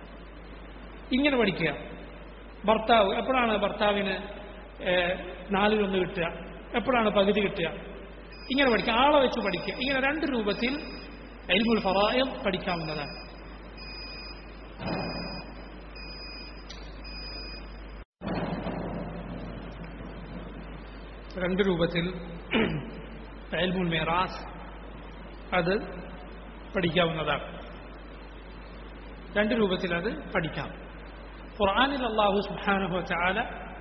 ഇങ്ങനെ പഠിക്കുക ഭർത്താവ് എപ്പോഴാണ് ഭർത്താവിന് ഏഹ്, നാലിലൊന്ന് കിട്ടുക എപ്പോഴാണ് പകുതി കിട്ടുക ഇങ്ങനെ പഠിക്കുക ആളെ വെച്ച് പഠിക്കുക ഇങ്ങനെ രണ്ട് രൂപത്തിൽ എൽമുൽ ഫറായം പഠിക്കാവുന്നതാണ് രണ്ട് രൂപത്തിൽ എൽമുൽ മേറാസ് അത് പഠിക്കാവുന്നതാണ് രണ്ട് രൂപത്തിൽ അത് പഠിക്കാം ഖുർആനിൽ അള്ളാഹു സുബ്ഹാനഹു ചാല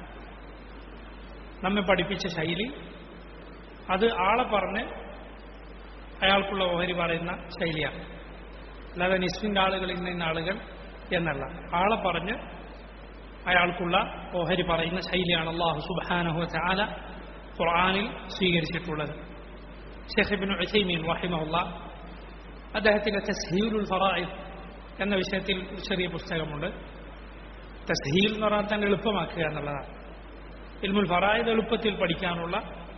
നമ്മെ പഠിപ്പിച്ച ശൈലി അത് ആളെ പറഞ്ഞ് അയാൾക്കുള്ള ഓഹരി പറയുന്ന ശൈലിയാണ് അല്ലാതെ നിസ്ലിന്റെ ആളുകൾ ഇന്ന ഇന്ന ആളുകൾ എന്നല്ല ആളെ പറഞ്ഞ് അയാൾക്കുള്ള ഓഹരി പറയുന്ന ശൈലിയാണ് അള്ളാഹു സുബ്ഹാനഹു ചാല ഖുർആനിൽ സ്വീകരിച്ചിട്ടുള്ളത് ഷെഖിബിൻ ഉസൈമീൻ വഹിമഹുല്ല അദ്ദേഹത്തിന്റെ തസ്ഹീലുൽ ഫറായിദ് എന്ന വിഷയത്തിൽ ഒരു ചെറിയ പുസ്തകമുണ്ട് തസ്ഹീൽ എന്ന് പറഞ്ഞാൽ തന്നെ എളുപ്പമാക്കുക എന്നുള്ളതാണ് ഇൽമുൽ ഫറായിദ് എളുപ്പത്തിൽ പഠിക്കാനുള്ള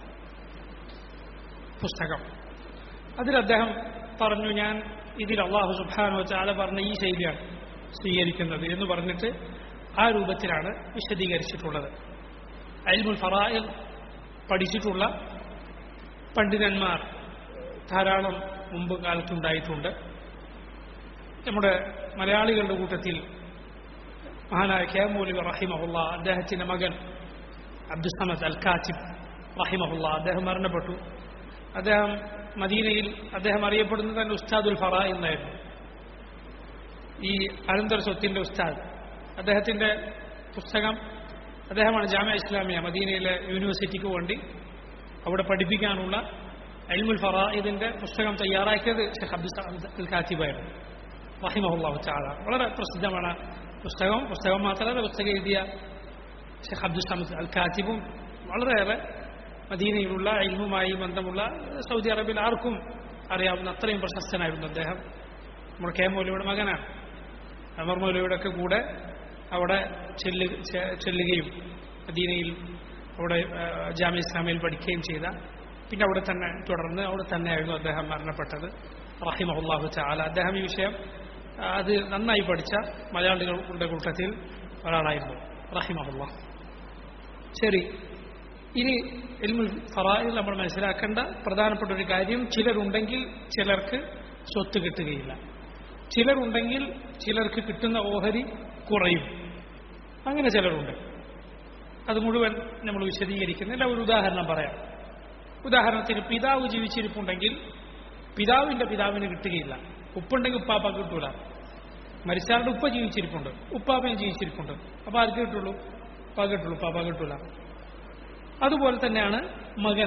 പുസ്തകം അതിൽ അദ്ദേഹം പറഞ്ഞു ഞാൻ ഇതിൽ അള്ളാഹു സുബാനോ ചാല പറഞ്ഞ ഈ ശൈലിയാണ് സ്വീകരിക്കുന്നത് എന്ന് പറഞ്ഞിട്ട് ആ രൂപത്തിലാണ് വിശദീകരിച്ചിട്ടുള്ളത് അൽമുൽ ഫറായിൽ പഠിച്ചിട്ടുള്ള പണ്ഡിതന്മാർ ധാരാളം മുമ്പ് കാലത്തുണ്ടായിട്ടുണ്ട് നമ്മുടെ മലയാളികളുടെ കൂട്ടത്തിൽ മഹാനായ കെ മൗലവി റഹിമഹുല്ല അദ്ദേഹത്തിന്റെ മകൻ അബ്ദുസമദ് അൽ കാച്ചിബ് റഹിമഹുല്ല അദ്ദേഹം മരണപ്പെട്ടു അദ്ദേഹം മദീനയിൽ അദ്ദേഹം അറിയപ്പെടുന്നത് തന്നെ ഉസ്താദുൽ ഫറ എന്നായിരുന്നു ഈ അനന്തര സ്വത്തിന്റെ ഉസ്താദ് അദ്ദേഹത്തിന്റെ പുസ്തകം അദ്ദേഹമാണ് ജാമ്യ ഇസ്ലാമിയ മദീനയിലെ യൂണിവേഴ്സിറ്റിക്ക് വേണ്ടി അവിടെ പഠിപ്പിക്കാനുള്ള അൽമുൽ ഫറ ഇതിന്റെ പുസ്തകം തയ്യാറാക്കിയത് ഷെഖ് അബ്ദുൽ അൽ കാത്തിബായിരുന്നു റഹിമഹുല്ലാഹു ചാല വളരെ പ്രസിദ്ധമാണ് പുസ്തകം പുസ്തകം മാത്രമല്ല പുസ്തകം എഴുതിയ ഷെഖ് അബ്ദുൽ സമദ് അൽ കാത്തിബും വളരെയേറെ മദീനയിലുള്ള ഇൽമുമായി ബന്ധമുള്ള സൗദി അറേബ്യയിൽ ആർക്കും അറിയാവുന്ന അത്രയും പ്രശസ്തനായിരുന്നു അദ്ദേഹം നമ്മുടെ കെ മൗലയുടെ മകനാണ് അമർ മൗലയുടെ ഒക്കെ കൂടെ അവിടെ ചെല്ലു ചെ- ചെല്ലുകയും മദീനയിൽ അവിടെ ആ, ജാമ്യ ഇസ്ലാമിയിൽ പഠിക്കുകയും ചെയ്ത പിന്നെ അവിടെ തന്നെ തുടർന്ന് അവിടെ തന്നെയായിരുന്നു അദ്ദേഹം മരണപ്പെട്ടത് റഹിമഹുല്ലാഹു ചാല അദ്ദേഹം ഈ വിഷയം ആ, അത് നന്നായി പഠിച്ച മലയാളികളുടെ കൂട്ടത്തിൽ ഒരാളായിരുന്നു റഹിമഹുല്ല ശരി ഇനി ഇൽമുൽ ഫറായിൽ നമ്മൾ മനസ്സിലാക്കേണ്ട പ്രധാനപ്പെട്ട ഒരു കാര്യം ചിലരുണ്ടെങ്കിൽ ചിലർക്ക് സ്വത്ത് കിട്ടുകയില്ല ചിലരുണ്ടെങ്കിൽ ചിലർക്ക് കിട്ടുന്ന ഓഹരി കുറയും അങ്ങനെ ചിലരുണ്ട് അത് മുഴുവൻ നമ്മൾ വിശദീകരിക്കുന്നില്ല ഒരു ഉദാഹരണം പറയാം ഉദാഹരണത്തിന് പിതാവ് ജീവിച്ചിരിപ്പുണ്ടെങ്കിൽ പിതാവിന്റെ പിതാവിന് കിട്ടുകയില്ല ഉപ്പുണ്ടെങ്കിൽ ഉപ്പാപ്പ കിട്ടൂല മരിച്ചാളുടെ ഉപ്പ ജീവിച്ചിരിപ്പുണ്ട് ഉപ്പാപ്പയും ജീവിച്ചിരിപ്പുണ്ട് അപ്പൊ ആർക്ക് കിട്ടുള്ളൂ ഉപ്പ കിട്ടുള്ളൂ ഉപ്പാപ്പ കിട്ടൂല അതുപോലെ തന്നെയാണ് മകൻ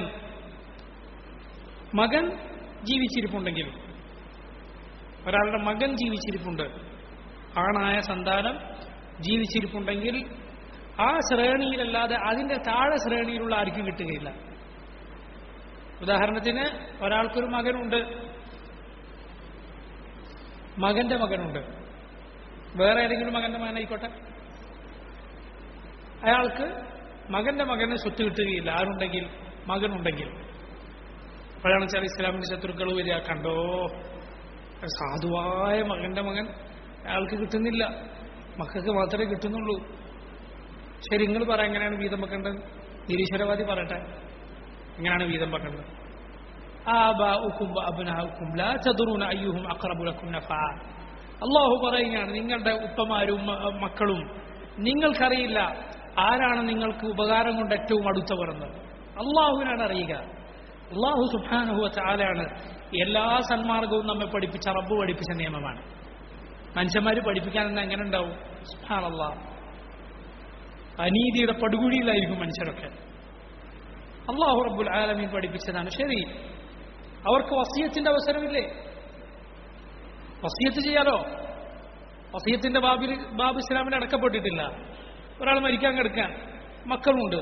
മകൻ ജീവിച്ചിരിപ്പുണ്ടെങ്കിൽ ഒരാളുടെ മകൻ ജീവിച്ചിരിപ്പുണ്ട് ആണായ സന്താനം ജീവിച്ചിരിപ്പുണ്ടെങ്കിൽ ആ ശ്രേണിയിലല്ലാതെ അതിന്റെ താഴെ ശ്രേണിയിലുള്ള ആർക്കും കിട്ടുകയില്ല ഉദാഹരണത്തിന് ഒരാൾക്കൊരു മകനുണ്ട് മകന്റെ മകനുണ്ട് വേറെ ഏതെങ്കിലും മകന്റെ മകനായിക്കോട്ടെ അയാൾക്ക് മകന്റെ മകന് സ്വത്ത് കിട്ടുകയില്ല ആരുണ്ടെങ്കിൽ മകനുണ്ടെങ്കിൽ അപ്പോഴാണ് വെച്ചാൽ ഇസ്ലാമിന്റെ ശത്രുക്കൾ വരിക കണ്ടോ സാധുവായ മകന്റെ മകൻ അയാൾക്ക് കിട്ടുന്നില്ല മക്കൾക്ക് മാത്രമേ കിട്ടുന്നുള്ളൂ ശരി നിങ്ങൾ പറ എങ്ങനെയാണ് വീതം വെക്കേണ്ടത് നിരീശ്വരവാദി പറയട്ടെ എങ്ങനെയാണ് വീതം വെക്കേണ്ടത് ആബാഉക്കും വഅബ്നാഉക്കും ലാ തദ്റൂന അയ്യുഹും അഖറബു ലക്കും നഫഅ അല്ലാഹു പറയുകയാണ് നിങ്ങളുടെ ഉപ്പമാരും മ- മക്കളും നിങ്ങൾക്കറിയില്ല ആരാണ് നിങ്ങൾക്ക് ഉപകാരം കൊണ്ട് ഏറ്റവും അടുത്തവർ എന്ന് അള്ളാഹുവിനാണ് അറിയുക അള്ളാഹു സുബ്ഹാനഹു വതആലയാണ് എല്ലാ സന്മാർഗവും നമ്മെ പഠിപ്പിച്ച റബ്ബ് പഠിപ്പിച്ച നിയമമാണ് മനുഷ്യന്മാർ പഠിപ്പിക്കാനെന്ന് എങ്ങനെ ഉണ്ടാവും സുബ്ഹാനല്ലാഹ് അനീതിയുടെ പടുകുഴിയിലായിരിക്കും മനുഷ്യരൊക്കെ അള്ളാഹു റബ്ബുൽ ആലമീൻ പഠിപ്പിച്ചതാണ് ശരി അവർക്ക് വസീയത്തിന്റെ അവസരമില്ലേ വസീയത്ത് ചെയ്യാലോ വസീയത്തിന്റെ ബാബിൽ ബാബ് ഇസ്ലാമിൽ അടക്കപ്പെട്ടിട്ടില്ല ഒരാൾ മരിക്കാൻ കിടക്കാൻ മക്കളുണ്ട്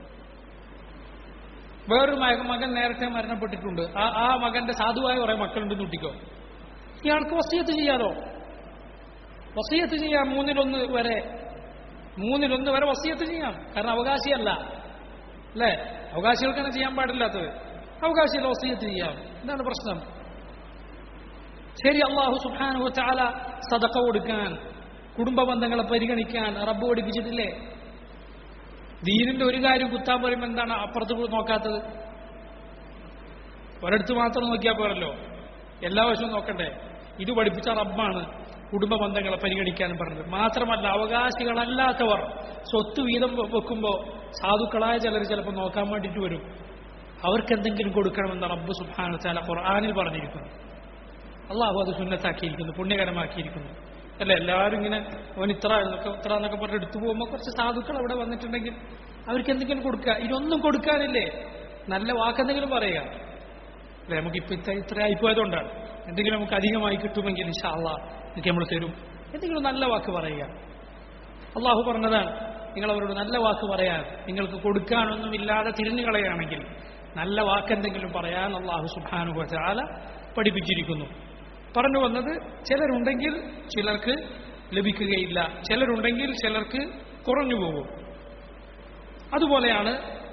വേറൊരു മക- മകൻ നേരത്തെ മരണപ്പെട്ടിട്ടുണ്ട് ആ ആ മകന്റെ സാധുവായ കുറെ മക്കളുണ്ട് കുട്ടിക്കോ ഇയാൾക്ക് വസീയത്ത് ചെയ്യാലോ വസീയത്ത് ചെയ്യാം മൂന്നിലൊന്ന് വരെ മൂന്നിലൊന്ന് വരെ വസീയത്ത് ചെയ്യാം കാരണം അവകാശിയല്ല അല്ലേ അവകാശികൾക്കാണ് ചെയ്യാൻ പാടില്ലാത്തത് അവകാശികൾ വസീയത്ത് ചെയ്യാം എന്താണ് പ്രശ്നം ശരി അള്ളാഹു സുബ്ഹാനഹു ചാല സദക്ക കൊടുക്കാൻ കുടുംബ ബന്ധങ്ങളെ പരിഗണിക്കാൻ റബ്ബ് പഠിപ്പിച്ചിട്ടില്ലേ ദീനിന്റെ ഒരു കാര്യം കുത്താൻ പറയുമ്പോൾ എന്താണ് അപ്പുറത്ത് പോയി നോക്കാത്തത് ഒരിടത്ത് മാത്രം നോക്കിയാൽ പോരല്ലോ എല്ലാ വശവും നോക്കണ്ടേ ഇത് പഠിപ്പിച്ച റബ്ബാണ് കുടുംബ ബന്ധങ്ങളെ പരിഗണിക്കാൻ പറഞ്ഞത് മാത്രമല്ല അവകാശികളല്ലാത്തവർ സ്വത്ത് വീതം വെ- വെക്കുമ്പോൾ സാധുക്കളായ ചിലർ ചിലപ്പോൾ നോക്കാൻ വേണ്ടിയിട്ട് വരും അവർക്ക് എന്തെങ്കിലും കൊടുക്കണമെന്ന് റബ്ബ് സുബ്ഹാനഹു വതആല ഖുർആനിൽ പറഞ്ഞിരിക്കുന്നു അള്ളാഹു അത് സുന്നത്താക്കിയിരിക്കുന്നു പുണ്യകരമാക്കിയിരിക്കുന്നു അല്ല എല്ലാവരും ഇങ്ങനെ അവൻ ഇത്ര എന്നൊക്കെ ഇത്ര എന്നൊക്കെ പറഞ്ഞ് എടുത്തു പോകുമ്പോൾ കുറച്ച് സാധുക്കൾ അവിടെ വന്നിട്ടുണ്ടെങ്കിൽ അവർക്ക് എന്തെങ്കിലും കൊടുക്കുക ഇതൊന്നും കൊടുക്കാനില്ലേ നല്ല വാക്കെന്തെങ്കിലും പറയുക അല്ലെ നമുക്ക് ഇപ്പൊ ഇത്ര ഇത്ര ആയിപ്പോയതുകൊണ്ടാണ് എന്തെങ്കിലും നമുക്ക് അധികമായി കിട്ടുമെങ്കിൽ ഇൻഷാല്ലാ എനിക്ക് നമ്മൾ തരും എന്തെങ്കിലും നല്ല വാക്ക് പറയുക അള്ളാഹു പറഞ്ഞതാണ് നിങ്ങൾ അവരോട് നല്ല വാക്ക് പറയാൻ നിങ്ങൾക്ക് കൊടുക്കാനൊന്നുമില്ലാതെ തിരിഞ്ഞു കളയുകയാണെങ്കിൽ നല്ല വാക്കെന്തെങ്കിലും പറയാൻ അള്ളാഹു സുബാനുഭവ ചാല പഠിപ്പിച്ചിരിക്കുന്നു പറഞ്ഞു വന്നത് ചിലരുണ്ടെങ്കിൽ ചിലർക്ക് ലഭിക്കുകയില്ല ചിലരുണ്ടെങ്കിൽ ചിലർക്ക് കുറഞ്ഞു പോകും അതുപോലെയാണ്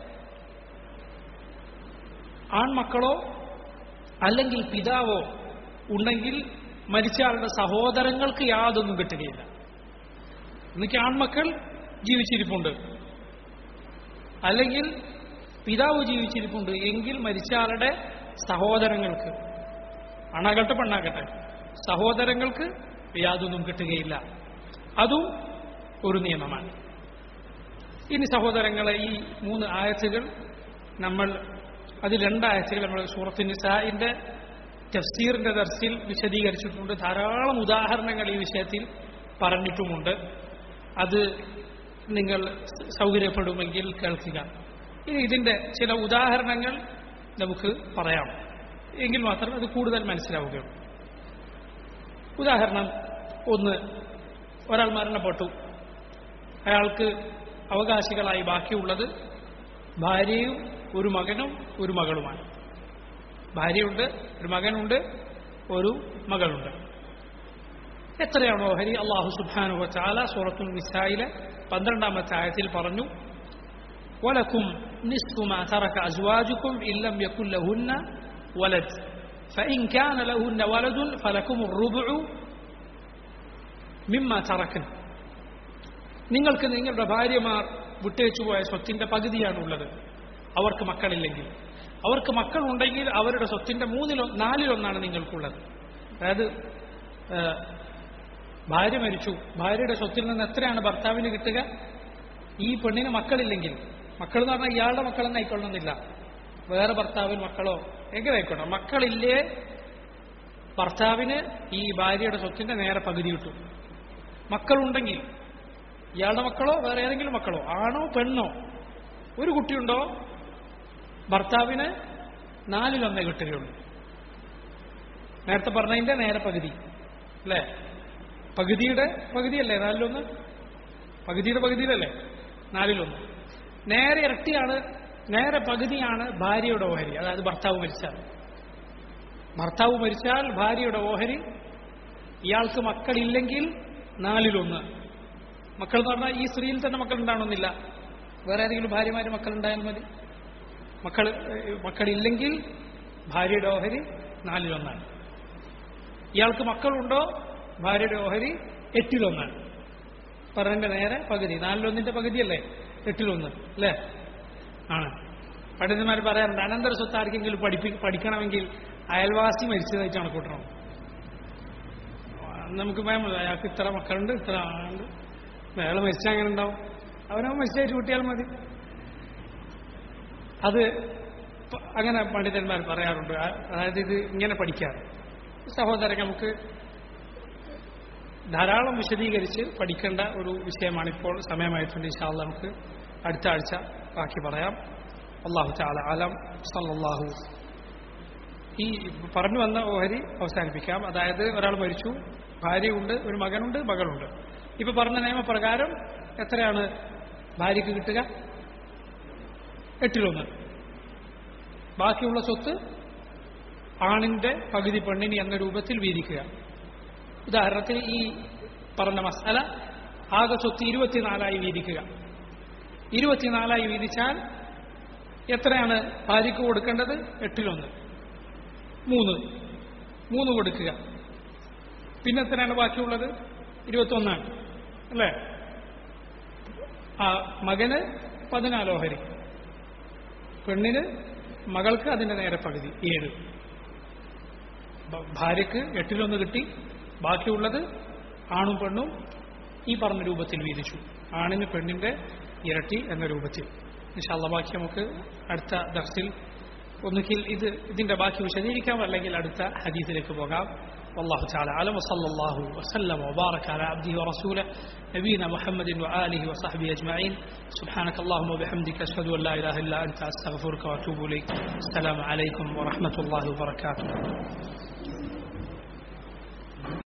ആൺമക്കളോ അല്ലെങ്കിൽ പിതാവോ ഉണ്ടെങ്കിൽ മരിച്ചയാളുടെ സഹോദരങ്ങൾക്ക് യാതൊന്നും കിട്ടുകയില്ല എനിക്ക് ആൺമക്കൾ ജീവിച്ചിരിപ്പുണ്ട് അല്ലെങ്കിൽ പിതാവ് ജീവിച്ചിരിപ്പുണ്ട് എങ്കിൽ മരിച്ചയാളുടെ സഹോദരങ്ങൾക്ക് ആണാകട്ടെ പെണ്ണാകട്ടെ സഹോദരങ്ങൾക്ക് യാതൊന്നും കിട്ടുകയില്ല അതും ഒരു നിയമമാണ് ഇനി സഹോദരങ്ങളെ ഈ മൂന്ന് ആയത്തുകൾ നമ്മൾ അതിൽ രണ്ടായത്തുകൾ നമ്മൾ സൂറത്ത് നിസായിന്റെ തഫ്സീറിന്റെ ദർസിൽ വിശദീകരിച്ചിട്ടുണ്ട് ധാരാളം ഉദാഹരണങ്ങൾ ഈ വിഷയത്തിൽ പറഞ്ഞിട്ടുമുണ്ട് അത് നിങ്ങൾ സൗകര്യപ്പെടുമെങ്കിൽ കേൾക്കുക ഇനി ഇതിന്റെ ചില ഉദാഹരണങ്ങൾ നമുക്ക് പറയാം എങ്കിൽ മാത്രമേ അത് കൂടുതൽ മനസ്സിലാവുകയുള്ളൂ ഉദാഹരണം ഒന്ന് ഒരാൾ മരണപ്പെട്ടു അയാൾക്ക് അവകാശികളായി ബാക്കിയുള്ളത് ഭാര്യയും ഒരു മകനും ഒരു മകളുമാണ് ഭാര്യയുണ്ട് ഒരു മകനുണ്ട് ഒരു മകളുണ്ട് എത്രയാണോ ഹരി അള്ളാഹു സുബാനു വച്ചാല സൂറത്തുൽ നിസായിലെ പന്ത്രണ്ടാമത്തെ ആയത്തിൽ പറഞ്ഞു വലക്കും نصف ما ترك أزواجكم إن لم يكن لهن ولد فإن كان لهن ولد فلكم الربع مما تركن നിങ്ങൾക്ക് നിങ്ങളുടെ ഭാര്യമാർ വിട്ടേച്ചു പോയ സ്വത്തിന്റെ പകുതിയാണുള്ളത് അവർക്ക് മക്കളില്ലെങ്കിൽ അവർക്ക് മക്കളുണ്ടെങ്കിൽ അവരുടെ സ്വത്തിന്റെ മൂന്നിലൊ നാലിലൊന്നാണ് നിങ്ങൾക്കുള്ളത് അതായത് ഏഹ്, ഭാര്യ മരിച്ചു ഭാര്യയുടെ സ്വത്തിൽ നിന്ന് എത്രയാണ് ഭർത്താവിന് കിട്ടുക ഈ പെണ്ണിന് മക്കളില്ലെങ്കിൽ മക്കൾ എന്ന് പറഞ്ഞാൽ ഇയാളുടെ മക്കളെന്ന് ആയിക്കൊള്ളണമെന്നില്ല വേറെ ഭർത്താവിന് മക്കളോ എങ്ങനെ ആയിക്കോട്ടെ മക്കളില്ലേ ഭർത്താവിന് ഈ ഭാര്യയുടെ സ്വത്തിന്റെ നേരെ പകുതി കിട്ടും മക്കളുണ്ടെങ്കിൽ ഇയാളുടെ മക്കളോ വേറെ ഏതെങ്കിലും മക്കളോ ആണോ പെണ്ണോ ഒരു കുട്ടിയുണ്ടോ ഭർത്താവിന് നാലിലൊന്നേ കിട്ടുകയുള്ളൂ നേരത്തെ പറഞ്ഞതിന്റെ നേരെ പകുതി അല്ലേ പകുതിയുടെ പകുതിയല്ലേ നാലിലൊന്ന് പകുതിയുടെ പകുതിയിലല്ലേ നാലിലൊന്ന് നേരെ ഇരട്ടിയാണ് നേരെ പകുതിയാണ് ഭാര്യയുടെ ഓഹരി അതായത് ഭർത്താവ് മരിച്ചാൽ ഭർത്താവ് മരിച്ചാൽ ഭാര്യയുടെ ഓഹരി ഇയാൾക്ക് മക്കളില്ലെങ്കിൽ നാലിലൊന്ന് മക്കൾ എന്ന് പറഞ്ഞാൽ ഈ സ്ത്രീയിൽ തന്നെ മക്കൾ ഉണ്ടാവണമെന്നില്ല വേറെ ഏതെങ്കിലും ഭാര്യമാര് മക്കൾ ഉണ്ടായാൽ മതി മക്കൾ ഏഹ്, മക്കളില്ലെങ്കിൽ ഭാര്യയുടെ ഓഹരി നാലിലൊന്നാണ് ഇയാൾക്ക് മക്കളുണ്ടോ ഭാര്യയുടെ ഓഹരി എട്ടിലൊന്നാണ് പറഞ്ഞതിന്റെ നേരെ പകുതി നാലിലൊന്നിന്റെ പകുതിയല്ലേ എട്ടിലൊന്ന് അല്ലേ ആണ് പണ്ഡിതന്മാർ പറയാറുണ്ട് അനന്തര സ്വത്ത് ആർക്കെങ്കിലും പഠിപ്പി പഠിക്കണമെങ്കിൽ അയൽവാസി മരിച്ചതായിട്ട് കണക്കൂട്ടണം നമുക്ക് ഭയം അയാൾക്ക് ഇത്ര മക്കളുണ്ട് ഇത്ര ആളുണ്ട് അയാൾ മരിച്ചാൽ അങ്ങനെ ഉണ്ടാവും അവനോ മരിച്ചായിട്ട് കൂട്ടിയാൽ മതി അത് പ- അങ്ങനെ പണ്ഡിതന്മാർ പറയാറുണ്ട് ആ- അതായത് ഇത് ഇങ്ങനെ പഠിക്കാറ് സഹോദരൻ നമുക്ക് ധാരാളം വിശദീകരിച്ച് പഠിക്കേണ്ട ഒരു വിഷയമാണ് ഇപ്പോൾ സമയമായിട്ടുണ്ട് ഇൻഷാല്ല നമുക്ക് അടുത്ത ആഴ്ച ബാക്കി പറയാം അള്ളാഹു ചാല അലം സല്ലല്ലാഹു ഈ പറഞ്ഞു വന്ന ഓഹരി അവസാനിപ്പിക്കാം അതായത് ഒരാൾ മരിച്ചു ഭാര്യയുണ്ട് ഒരു മകനുണ്ട് മകളുണ്ട് ഇപ്പൊ പറഞ്ഞ നിയമപ്രകാരം എത്രയാണ് ഭാര്യയ്ക്ക് കിട്ടുക എട്ടിലൊന്ന് ബാക്കിയുള്ള സ്വത്ത് ആണിന്റെ പകുതി പെണ്ണിന് എന്ന രൂപത്തിൽ വീതിക്കുക ഉദാഹരണത്തിന് ഈ പറഞ്ഞ മസാല ആകെ സ്വത്ത് ഇരുപത്തിനാലായി വീതിക്കുക ഇരുപത്തിനാലായി വീതിച്ചാൽ എത്രയാണ് ഭാര്യയ്ക്ക് കൊടുക്കേണ്ടത് എട്ടിലൊന്ന് മൂന്ന് മൂന്ന് കൊടുക്കുക പിന്നെ എത്രയാണ് ബാക്കിയുള്ളത് ഇരുപത്തൊന്നാണ് അല്ലേ ആ മകന് പതിനാല് ഓഹരി പെണ്ണിന് മകൾക്ക് അതിന്റെ നേരെ പകുതി ഏഴ് ഭ- ഭാര്യയ്ക്ക് എട്ടിലൊന്ന് കിട്ടി ബാക്കിയുള്ളത് ആണും പെണ്ണും ഈ പറഞ്ഞ രൂപത്തിൽ വീതിച്ചു ആണിന് പെണ്ണിന്റെ ഇരട്ടി എന്ന രൂപത്തിൽ ഇൻഷാല്ല ബാക്കി നമുക്ക് അടുത്ത ദർസിൽ ഒന്നുകിൽ ഇത് ഇതിന്റെ ബാക്കി വിശദീകരിക്കാം അല്ലെങ്കിൽ അടുത്ത ഹദീസിലേക്ക് പോകാം والله تعالى أعلم وصلى الله وسلم وبارك على عبده ورسوله نبينا محمد وآله وصحبه أجمعين سبحانك اللهم وبحمدك أشهد أن لا إله إلا أنت أستغفرك وأتوب إليك السلام عليكم ورحمة الله وبركاته